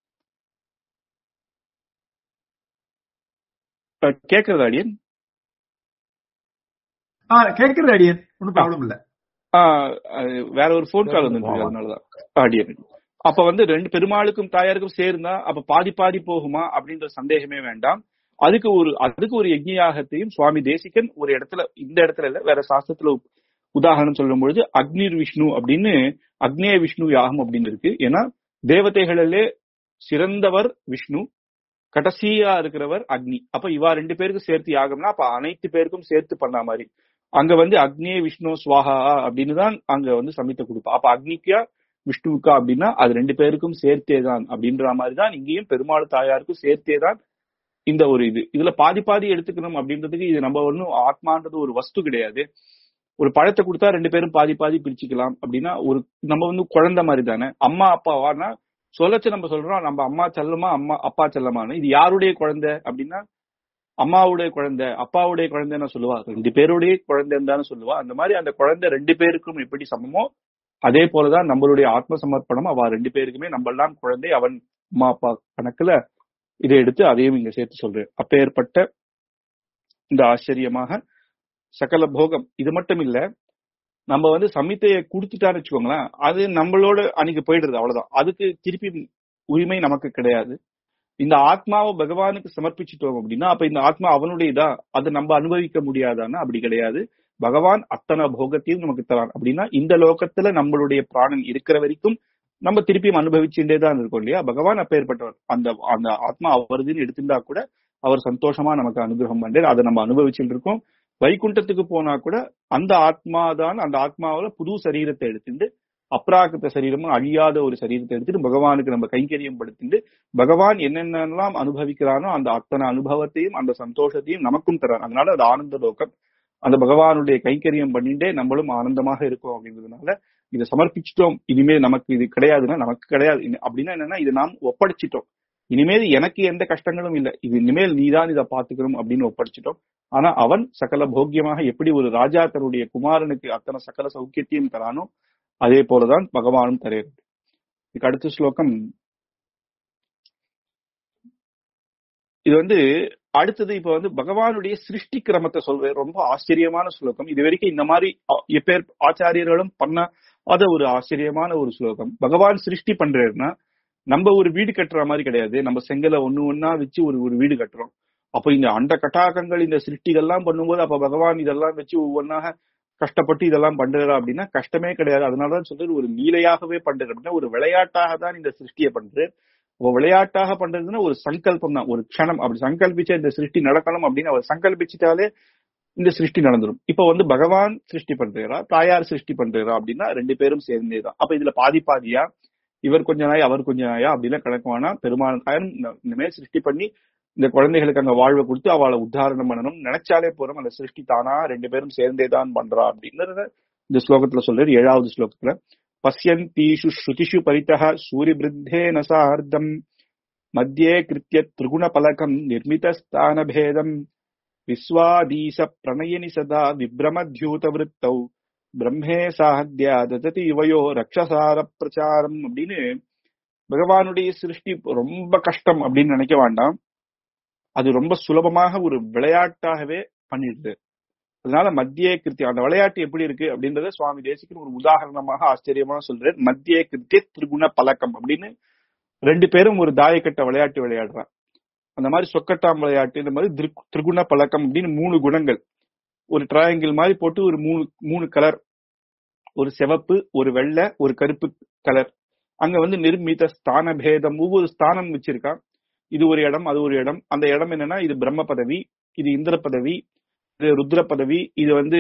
கேக்குறது அடியன் ஆ கேட்கிறது அடியன் ஒன்னும் ப்ராப்ளம் இல்ல ஆஹ் அது வேற ஒரு போன் கால் வந்து அதனாலதான் அடியன் அப்ப வந்து ரெண்டு பெருமாளுக்கும் தாயாருக்கும் சேர்ந்தா அப்ப பாதி பாதி போகுமா அப்படின்ற சந்தேகமே வேண்டாம் அதுக்கு ஒரு அதுக்கு ஒரு யஜ்ஞயாகத்தையும் சுவாமி தேசிகன் ஒரு இடத்துல இந்த இடத்துல இல்ல வேற சாஸ்திரத்துல உதாரணம் சொல்லும் பொழுது அக்னிர் விஷ்ணு அப்படின்னு அக்னேய விஷ்ணு யாகம் அப்படின்னு இருக்கு ஏன்னா தேவதைகளிலே சிறந்தவர் விஷ்ணு கடைசியா இருக்கிறவர் அக்னி அப்ப இவா ரெண்டு பேருக்கு சேர்த்து யாகம்னா அப்ப அனைத்து பேருக்கும் சேர்த்து பண்ண மாதிரி அங்க வந்து அக்னியே விஷ்ணு சுவாகா அப்படின்னு தான் அங்க வந்து சமித்த கொடுப்பா அப்ப அக்னிக்கா விஷ்ணுவுக்கா அப்படின்னா அது ரெண்டு பேருக்கும் சேர்த்தே தான் அப்படின்ற மாதிரி தான் இங்கேயும் பெருமாள் தாயாருக்கும் சேர்த்தே தான் இந்த ஒரு இது இதுல பாதி பாதி எடுத்துக்கணும் அப்படின்றதுக்கு இது நம்ம ஒன்றும் ஆத்மான்றது ஒரு வஸ்து கிடையாது ஒரு பழத்தை கொடுத்தா ரெண்டு பேரும் பாதி பாதி பிரிச்சுக்கலாம் அப்படின்னா ஒரு நம்ம வந்து குழந்தை மாதிரி தானே அம்மா அப்பாவானா சொல்லச்சு நம்ம சொல்றோம் நம்ம அம்மா செல்லமா அம்மா அப்பா செல்லமான்னு இது யாருடைய குழந்தை அப்படின்னா அம்மாவுடைய குழந்தை அப்பாவுடைய குழந்தைன்னு சொல்லுவா ரெண்டு பேருடைய குழந்தைன்னு தானே சொல்லுவா அந்த மாதிரி அந்த குழந்தை ரெண்டு பேருக்கும் எப்படி சமமோ அதே போலதான் நம்மளுடைய ஆத்ம சமர்ப்பணம் அவ ரெண்டு பேருக்குமே நம்ம எல்லாம் குழந்தை அவன் அம்மா அப்பா கணக்குல இதை எடுத்து அதையும் இங்க சேர்த்து சொல்றேன் அப்பேற்பட்ட இந்த ஆச்சரியமாக சகல போகம் இது மட்டும் இல்ல நம்ம வந்து சமித்தையை கொடுத்துட்டான்னு வச்சுக்கோங்களேன் அது நம்மளோட அன்னைக்கு போயிடுறது அவ்வளவுதான் அதுக்கு திருப்பி உரிமை நமக்கு கிடையாது இந்த ஆத்மாவை பகவானுக்கு சமர்ப்பிச்சுட்டோம் அப்படின்னா அப்ப இந்த ஆத்மா அவனுடைய இதா அதை நம்ம அனுபவிக்க முடியாதான்னா அப்படி கிடையாது பகவான் அத்தனை போகத்தையும் நமக்கு தரான் அப்படின்னா இந்த லோகத்துல நம்மளுடைய பிராணன் இருக்கிற வரைக்கும் நம்ம திருப்பியும் அனுபவிச்சுட்டே தான் இருக்கோம் இல்லையா பகவான் அப்பேற்பட்டவர் அந்த அந்த ஆத்மா அவருதுன்னு எடுத்திருந்தா கூட அவர் சந்தோஷமா நமக்கு அனுகிரகம் பண்றாரு அதை நம்ம அனுபவிச்சுட்டு இருக்கோம் வைகுண்டத்துக்கு போனா கூட அந்த ஆத்மா தான் அந்த ஆத்மாவில புது சரீரத்தை எடுத்துட்டு அப்ராக்கிருத்த சரீரமும் அழியாத ஒரு சரீரத்தை எடுத்துட்டு பகவானுக்கு நம்ம கைங்கரியம் படுத்திட்டு பகவான் என்னென்னலாம் அனுபவிக்கிறானோ அந்த அத்தனை அனுபவத்தையும் அந்த சந்தோஷத்தையும் நமக்கும் தரான் அதனால அது ஆனந்த லோகம் அந்த பகவானுடைய கைங்கரியம் பண்ணிட்டே நம்மளும் ஆனந்தமாக இருக்கோம் அப்படின்றதுனால இதை சமர்ப்பிச்சிட்டோம் இனிமே நமக்கு இது கிடையாதுன்னா நமக்கு கிடையாது அப்படின்னா என்னன்னா இது நாம் ஒப்படைச்சிட்டோம் இனிமேல் எனக்கு எந்த கஷ்டங்களும் இல்லை இது இனிமேல் நீதான் இதை பாத்துக்கணும் அப்படின்னு ஒப்படைச்சிட்டோம் ஆனா அவன் சகல போக்கியமாக எப்படி ஒரு ராஜா தன்னுடைய குமாரனுக்கு அத்தனை சகல சௌக்கியத்தையும் தரானோ அதே போலதான் பகவானும் தருகிறது இதுக்கு அடுத்த ஸ்லோகம் இது வந்து அடுத்தது இப்ப வந்து பகவானுடைய சிருஷ்டி கிரமத்தை சொல்றேன் ரொம்ப ஆச்சரியமான ஸ்லோகம் இது வரைக்கும் இந்த மாதிரி ஆ- எப்பேர் ஆச்சாரியர்களும் பண்ணாத ஒரு ஆச்சரியமான ஒரு ஸ்லோகம் பகவான் சிருஷ்டி பண்றாருன்னா நம்ம ஒரு வீடு கட்டுற மாதிரி கிடையாது நம்ம செங்கலை ஒண்ணு ஒண்ணா வச்சு ஒரு ஒரு வீடு கட்டுறோம் அப்ப இந்த அண்ட கட்டாகங்கள் இந்த சிருஷ்டிகள்லாம் பண்ணும்போது அப்ப பகவான் இதெல்லாம் வச்சு ஒவ்வொன்னாக கஷ்டப்பட்டு இதெல்லாம் பண்றாரா அப்படின்னா கஷ்டமே கிடையாது அதனாலதான் சொல்றது ஒரு லீலையாகவே பண்றாரு அப்படின்னா ஒரு விளையாட்டாக தான் இந்த சிருஷ்டியை பண்றாரு அப்ப விளையாட்டாக பண்றதுன்னா ஒரு சங்கல்பம் தான் ஒரு க்ஷணம் அப்படி சங்கல்பிச்ச இந்த சிருஷ்டி நடக்கணும் அப்படின்னு அவர் சங்கல்பிச்சுட்டாலே இந்த சிருஷ்டி நடந்துடும் இப்ப வந்து பகவான் சிருஷ்டி பண்றாரா தாயார் சிருஷ்டி பண்றாரா அப்படின்னா ரெண்டு பேரும் சேர்ந்தே தான் அப்ப இதுல பாதி பாதியா இவர் கொஞ்ச நாய் அவர் கொஞ்ச நாயா அப்படிலாம் கணக்கு வேணா பெருமாள் தாயார் இந்த- இனிமே சிருஷ்டி பண்ணி இந்த குழந்தைகளுக்கு அங்க வாழ்வை கொடுத்து அவளை உத்தாரணம் பண்ணணும் நினைச்சாலே போறோம் அந்த சிருஷ்டி தானா ரெண்டு பேரும் சேர்ந்தே தான் பண்றா அப்படிங்கறத இந்த ஸ்லோகத்துல சொல்றாரு ஏழாவது ஸ்லோகத்துல பசியந்தீஷு ஸ்ருதிஷு பரிதः சூரிபிருத்தேன சார்த்தம் மத்தியே கிருத்திய திரிகுண பலகம் நிர்மிதஸ்தான பேதம் விஸ்வாதீச பிரணயினி சதா விப்ரமத்யூத விருத்தௌ பிரம்மே சாஹத்யா தததி இவையோ ரக்ஷசார பிரச்சாரம் அப்படின்னு பகவானுடைய சிருஷ்டி ரொம்ப கஷ்டம் அப்படின்னு நினைக்க வேண்டாம் அது ரொம்ப சுலபமாக ஒரு விளையாட்டாகவே பண்ணிடுது அதனால மத்திய கிருத்தி அந்த விளையாட்டு எப்படி இருக்கு அப்படின்றத சுவாமி தேசிகன் ஒரு உதாரணமாக ஆச்சரியமா சொல்றாரு மத்திய கிருத்திய திரிகுண பழக்கம் அப்படின்னு ரெண்டு பேரும் ஒரு தாயக்கட்ட விளையாட்டு விளையாடுறான் அந்த மாதிரி சொக்கட்டாம் விளையாட்டு இந்த மாதிரி திரு- திரிகுண பழக்கம் அப்படின்னு மூணு குணங்கள் ஒரு ட்ரையாங்கிள் மாதிரி போட்டு ஒரு மூணு மூணு கலர் ஒரு சிவப்பு ஒரு வெள்ளை ஒரு கருப்பு கலர் அங்க வந்து நிர்மித ஸ்தான பேதம் ஒவ்வொரு ஸ்தானம் வச்சிருக்கான் இது ஒரு இடம் அது ஒரு இடம் அந்த இடம் என்னன்னா இது பிரம்ம பதவி இது இந்திர பதவி இது ருத்ர பதவி இது வந்து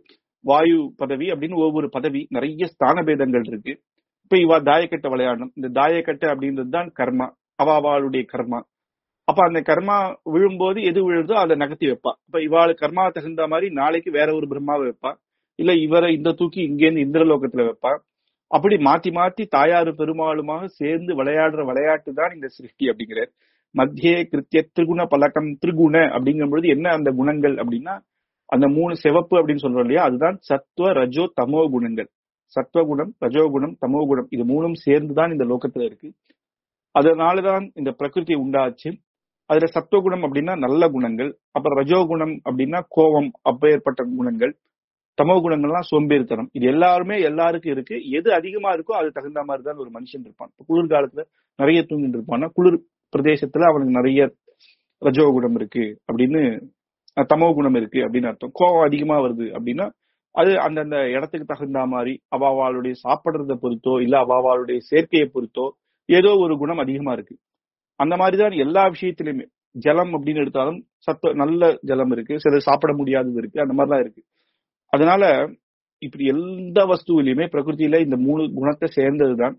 வாயு பதவி அப்படின்னு ஒவ்வொரு பதவி நிறைய ஸ்தான பேதங்கள் இருக்கு இப்ப இவ தாயக்கட்டை விளையாடணும் இந்த தாயக்கட்டை அப்படின்றது தான் கர்மா அவ அவளுடைய கர்மா அப்ப அந்த கர்மா விழும்போது எது விழுதோ அதை நகர்த்தி வைப்பா இப்ப இவாளு கர்மா தகுந்த மாதிரி நாளைக்கு வேற ஒரு பிரம்மாவை வைப்பா இல்ல இவரை இந்த தூக்கி இங்கேருந்து இந்திரலோகத்துல வைப்பா அப்படி மாத்தி மாத்தி தாயாரு பெருமாளுமாக சேர்ந்து விளையாடுற விளையாட்டு தான் இந்த சிருஷ்டி அப்படிங்கிறார் மத்தியே கிருத்திய திரிகுண பழக்கம் திரிகுண அப்படிங்கும் பொழுது என்ன அந்த குணங்கள் அப்படின்னா அந்த மூணு சிவப்பு அப்படின்னு சொல்றோம் இல்லையா அதுதான் சத்துவ ரஜோ தமோ குணங்கள் சத்வகுணம் ரஜோகுணம் தமோ குணம் இது மூணும் சேர்ந்துதான் இந்த லோகத்துல இருக்கு அதனாலதான் இந்த பிரகிருதி உண்டாச்சு அதுல சத்துவகுணம் அப்படின்னா நல்ல குணங்கள் அப்புறம் ரஜோகுணம் அப்படின்னா கோபம் அப்பேற்பட்ட குணங்கள் தமோ குணங்கள்லாம் சோம்பேறித்தனம் இது எல்லாருமே எல்லாருக்கும் இருக்கு எது அதிகமா இருக்கோ அது தகுந்த மாதிரி தான் ஒரு மனுஷன் இருப்பான் இப்ப குளிர்காலத்துல நிறைய தூங்கிட்டு இருப்பான்னா குளிர் பிரதேசத்துல அவனுக்கு நிறைய ரஜோகுணம் இருக்கு அப்படின்னு அஹ், தமோ குணம் இருக்கு அப்படின்னு அர்த்தம் கோபம் அதிகமா வருது அப்படின்னா அது அந்தந்த இடத்துக்கு தகுந்த மாதிரி அவாவாளுடைய சாப்பிடுறத பொறுத்தோ இல்ல அவாவாளுடைய சேர்க்கையை பொறுத்தோ ஏதோ ஒரு குணம் அதிகமா இருக்கு அந்த மாதிரிதான் எல்லா விஷயத்திலுமே ஜலம் அப்படின்னு எடுத்தாலும் சத்த நல்ல ஜலம் இருக்கு சில சாப்பிட முடியாதது இருக்கு அந்த மாதிரிலாம் இருக்கு அதனால இப்படி எந்த வஸ்துவிலையுமே பிரகிருதியில இந்த மூணு குணத்தை சேர்ந்ததுதான்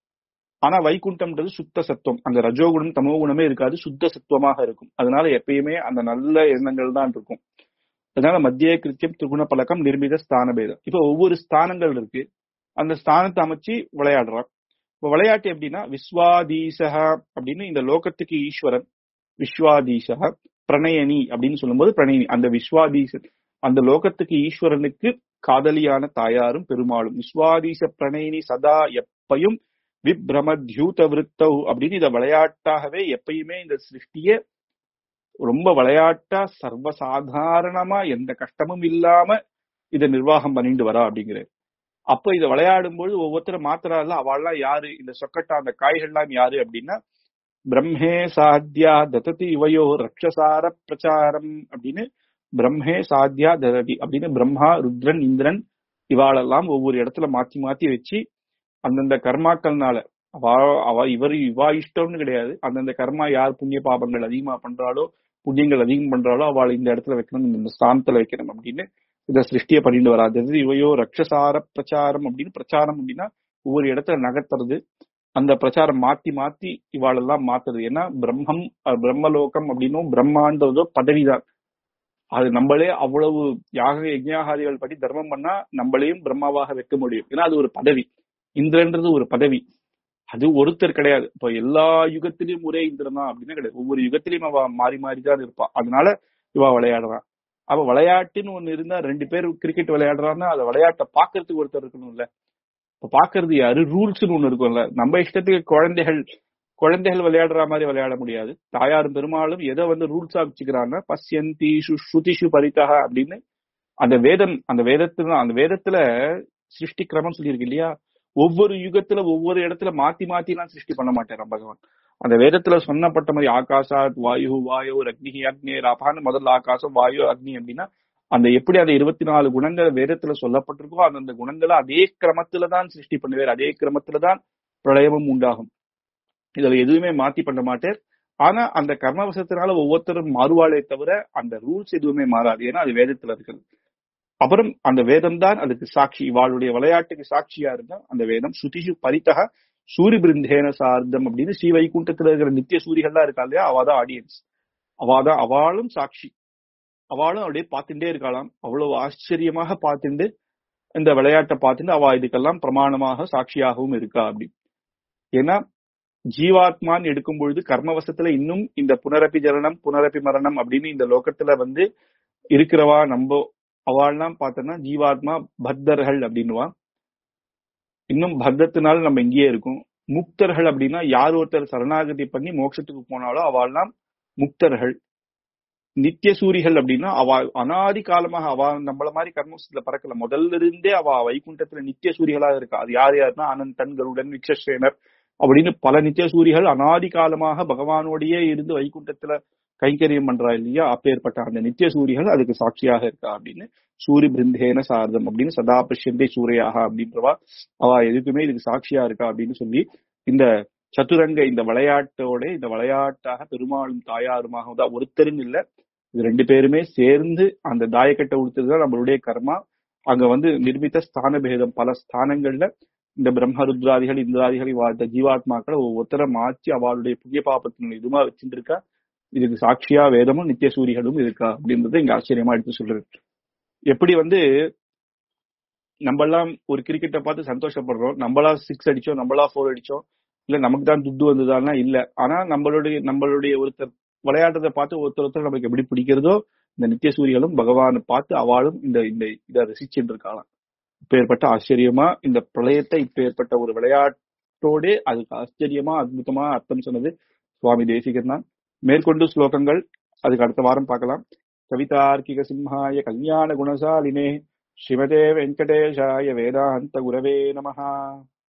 ஆனா வைகுண்டம்ன்றது சுத்த சத்துவம் அங்க ரஜோகுணம் தமோ குணமே இருக்காது சுத்த சத்துவமாக இருக்கும் அதனால எப்பயுமே அந்த நல்ல எண்ணங்கள் தான் இருக்கும் அதனால மத்திய கிருத்தியம் திரிகுண பழக்கம் நிர்மித ஸ்தான பேதம் இப்ப ஒவ்வொரு ஸ்தானங்கள் இருக்கு அந்த ஸ்தானத்தை அமைச்சு விளையாடுறான் இப்ப விளையாட்டு எப்படின்னா விஸ்வாதீசகா அப்படின்னு இந்த லோகத்துக்கு ஈஸ்வரன் விஸ்வாதீசகா பிரணயனி அப்படின்னு சொல்லும்போது பிரணயினி அந்த விஸ்வாதீசன் அந்த லோகத்துக்கு ஈஸ்வரனுக்கு காதலியான தாயாரும் பெருமாளும் விஸ்வாதீச பிரணயினி சதா எப்பையும் விப்ரமத்யூத விருத்தௌ அப்படின்னு இத விளையாட்டாகவே எப்பயுமே இந்த சிருஷ்டிய ரொம்ப விளையாட்டா சர்வசாதாரணமா எந்த கஷ்டமும் இல்லாம இத நிர்வாகம் பண்ணிட்டு வரா அப்படிங்கிறார் அப்ப இத விளையாடும் பொழுது ஒவ்வொருத்தரும் மாத்திரால அவள்லாம் யாரு இந்த சொக்கட்டா அந்த காய்கள்லாம் யாரு அப்படின்னா பிரம்மே சாத்தியா தததி இவையோ ரக்ஷசார பிரச்சாரம் அப்படின்னு பிரம்மே சாத்தியா தததி அப்படின்னு பிரம்மா ருத்ரன் இந்திரன் இவாளெல்லாம் ஒவ்வொரு இடத்துல மாத்தி மாத்தி வச்சு அந்தந்த கர்மாக்கள்னால அவ அவ இவர் இவா இஷ்டம்னு கிடையாது அந்தந்த கர்மா யார் புண்ணிய பாபங்கள் அதிகமா பண்றாளோ புண்ணியங்கள் அதிகம் பண்றாளோ அவளை இந்த இடத்துல வைக்கணும் இந்த ஸ்தானத்துல வைக்கணும் அப்படின்னு இத சிருஷ்டிய பண்ணிட்டு வராது இவையோ ரக்ஷசார பிரச்சாரம் அப்படின்னு பிரச்சாரம் அப்படின்னா ஒவ்வொரு இடத்துல நகர்த்துறது அந்த பிரச்சாரம் மாத்தி மாத்தி இவாளெல்லாம் மாத்துறது ஏன்னா பிரம்மம் அஹ் பிரம்மலோகம் அப்படின்னும் பிரம்மான்றதோ பதவிதான் அது நம்மளே அவ்வளவு யாக யஜ்ஞாகாதிகள் படி தர்மம் பண்ணா நம்மளையும் பிரம்மாவாக வைக்க முடியும் ஏன்னா அது ஒரு பதவி இந்திரன்றது ஒரு பதவி அது ஒருத்தர் கிடையாது இப்ப எல்லா யுகத்திலயும் ஒரே இந்திரன் தான் அப்படின்னு கிடையாது ஒவ்வொரு யுகத்திலயும் அவ மாறி மாறி தான் இருப்பா அதனால இவ விளையாடுறான் அவ விளையாட்டுன்னு ஒண்ணு இருந்தா ரெண்டு பேர் கிரிக்கெட் விளையாடுறான்னா அதை விளையாட்டை பாக்குறதுக்கு ஒருத்தர் இருக்கணும்ல இப்ப பாக்குறது யாரு ரூல்ஸ்னு ஒண்ணு இருக்கும்ல நம்ம இஷ்டத்துக்கு குழந்தைகள் குழந்தைகள் விளையாடுற மாதிரி விளையாட முடியாது தாயாரும் பெருமாளும் எதை வந்து ரூல்ஸா வச்சுக்கிறாங்கன்னா பசியந்தி ஸ்ருதிஷு பரிதா அப்படின்னு அந்த வேதம் அந்த வேதத்துல அந்த வேதத்துல சிருஷ்டி கிரமம் சொல்லியிருக்கு இல்லையா ஒவ்வொரு யுகத்துல ஒவ்வொரு இடத்துல மாத்தி மாத்தி எல்லாம் சிருஷ்டி பண்ண மாட்டேன் பகவான் அந்த வேதத்துல சொன்னப்பட்ட மாதிரி ஆகாசாத் வாயு வாயு அக்னி அக்னி ராபான்னு முதல்ல ஆகாசம் வாயு அக்னி அப்படின்னா அந்த எப்படி அந்த இருபத்தி நாலு குணங்கள் வேதத்துல சொல்லப்பட்டிருக்கோ அந்த குணங்களை அதே கிரமத்துல தான் சிருஷ்டி பண்ணுவார் அதே கிரமத்துல தான் பிரளயமும் உண்டாகும் இதுல எதுவுமே மாத்தி பண்ண மாட்டார் ஆனா அந்த கர்மவசத்தினால ஒவ்வொருத்தரும் மாறுவாளே தவிர அந்த ரூல்ஸ் எதுவுமே மாறாது ஏன்னா அது வேதத்துல இருக்கிறது அப்புறம் அந்த வேதம் தான் அதுக்கு சாட்சி இவாளுடைய விளையாட்டுக்கு சாட்சியா இருந்தா அந்த வேதம் சுதிஷு பரித்தக சூரிய பிருந்தேன சார்த்தம் அப்படின்னு ஸ்ரீ வைகுண்டத்துல இருக்கிற நித்திய சூரியர்கள்லாம் இருக்கா இல்லையா அவாதான் ஆடியன்ஸ் அவாதான் அவளும் சாட்சி அவளும் அப்படியே பார்த்துட்டே இருக்கலாம் அவ்வளவு ஆச்சரியமாக பார்த்துட்டு இந்த விளையாட்டை பார்த்துட்டு அவ இதுக்கெல்லாம் பிரமாணமாக சாட்சியாகவும் இருக்கா அப்படி ஏன்னா ஜீவாத்மான்னு எடுக்கும் பொழுது கர்மவசத்துல இன்னும் இந்த புனரப்பி ஜனனம் புனரப்பி மரணம் அப்படின்னு இந்த லோகத்துல வந்து இருக்கிறவா நம்ம அவள்லாம் பார்த்தோம்னா ஜீவாத்மா பத்தர்கள் அப்படின்னுவா இன்னும் பத்தத்தினால நம்ம இங்கேயே இருக்கும் முக்தர்கள் அப்படின்னா யார் ஒருத்தர் சரணாகதி பண்ணி மோட்சத்துக்கு போனாலும் அவள்லாம் முக்தர்கள் நித்திய சூரிகள் அப்படின்னா அவ அனாதி காலமாக அவ நம்மள மாதிரி கர்மத்துல பறக்கல முதல்ல இருந்தே அவ வைகுண்டத்துல நித்திய சூரிகளாக இருக்கா அது யார் யாருன்னா அனந்தன் கருடன் விக்ஷேனர் அப்படின்னு பல நித்திய சூரிகள் அனாதி காலமாக பகவானோடையே இருந்து வைகுண்டத்துல கைங்கரியம் பண்றா இல்லையா அப்பேற்பட்ட அந்த நித்திய சூரிகள் அதுக்கு சாட்சியாக இருக்கா அப்படின்னு சூரிய பிருந்தேன சாரதம் அப்படின்னு சதா பஷ்யந்தே சூரியாக அப்படின்றவா அவ எதுக்குமே இதுக்கு சாட்சியா இருக்கா அப்படின்னு சொல்லி இந்த சதுரங்க இந்த விளையாட்டோட இந்த விளையாட்டாக பெருமாளும் தாயாருமாக தான் ஒருத்தருன்னு இல்ல இது ரெண்டு பேருமே சேர்ந்து அந்த தாயக்கட்டை உடுத்துறதுதான் நம்மளுடைய கர்மா அங்க வந்து நிர்மித்த ஸ்தான பேதம் பல ஸ்தானங்கள்ல இந்த பிரம்மருத்ராதிகள் இந்திராதிகள் வாழ்த்த ஜீவாத்மாக்களை ஒவ்வொருத்தரை மாற்றி அவளுடைய புதிய பாப்பத்தின் இதுமா வச்சுட்டு இருக்கா இதுக்கு சாட்சியா வேதமும் நித்திய சூரிகளும் இருக்கா அப்படின்றது இங்க ஆச்சரியமா எடுத்து சொல்றது எப்படி வந்து நம்மெல்லாம் ஒரு கிரிக்கெட்டை பார்த்து சந்தோஷப்படுறோம் நம்மளா சிக்ஸ் அடிச்சோம் நம்மளா ஃபோர் அடிச்சோம் இல்ல நமக்கு தான் துட்டு வந்ததான்னா இல்ல ஆனா நம்மளுடைய நம்மளுடைய ஒருத்தர் விளையாடுறதை பார்த்து ஒருத்தர் ஒருத்தர் நமக்கு எப்படி பிடிக்கிறதோ இந்த நித்திய சூரியகளும் பகவானை பார்த்து அவளும் இந்த இந்த இதை ரசிச்சுட்டு இருக்காளாம் இப்பேற்பட்ட ஆச்சரியமா இந்த பிரளயத்தை இப்பேற்பட்ட ஒரு விளையாட்டோடே அதுக்கு ஆச்சரியமா அற்புதமா அர்த்தம் சொன்னது சுவாமி தேசிகன் தான் மேற்கொண்டு ஸ்லோகங்கள் அதுக்கு அடுத்த வாரம் பார்க்கலாம் கவிதார்க்கிக சிம்ஹாய கல்யாண குணசாலினே ஸ்ரீமதே வெங்கடேஷாய வேதாந்த குரவே நமஹா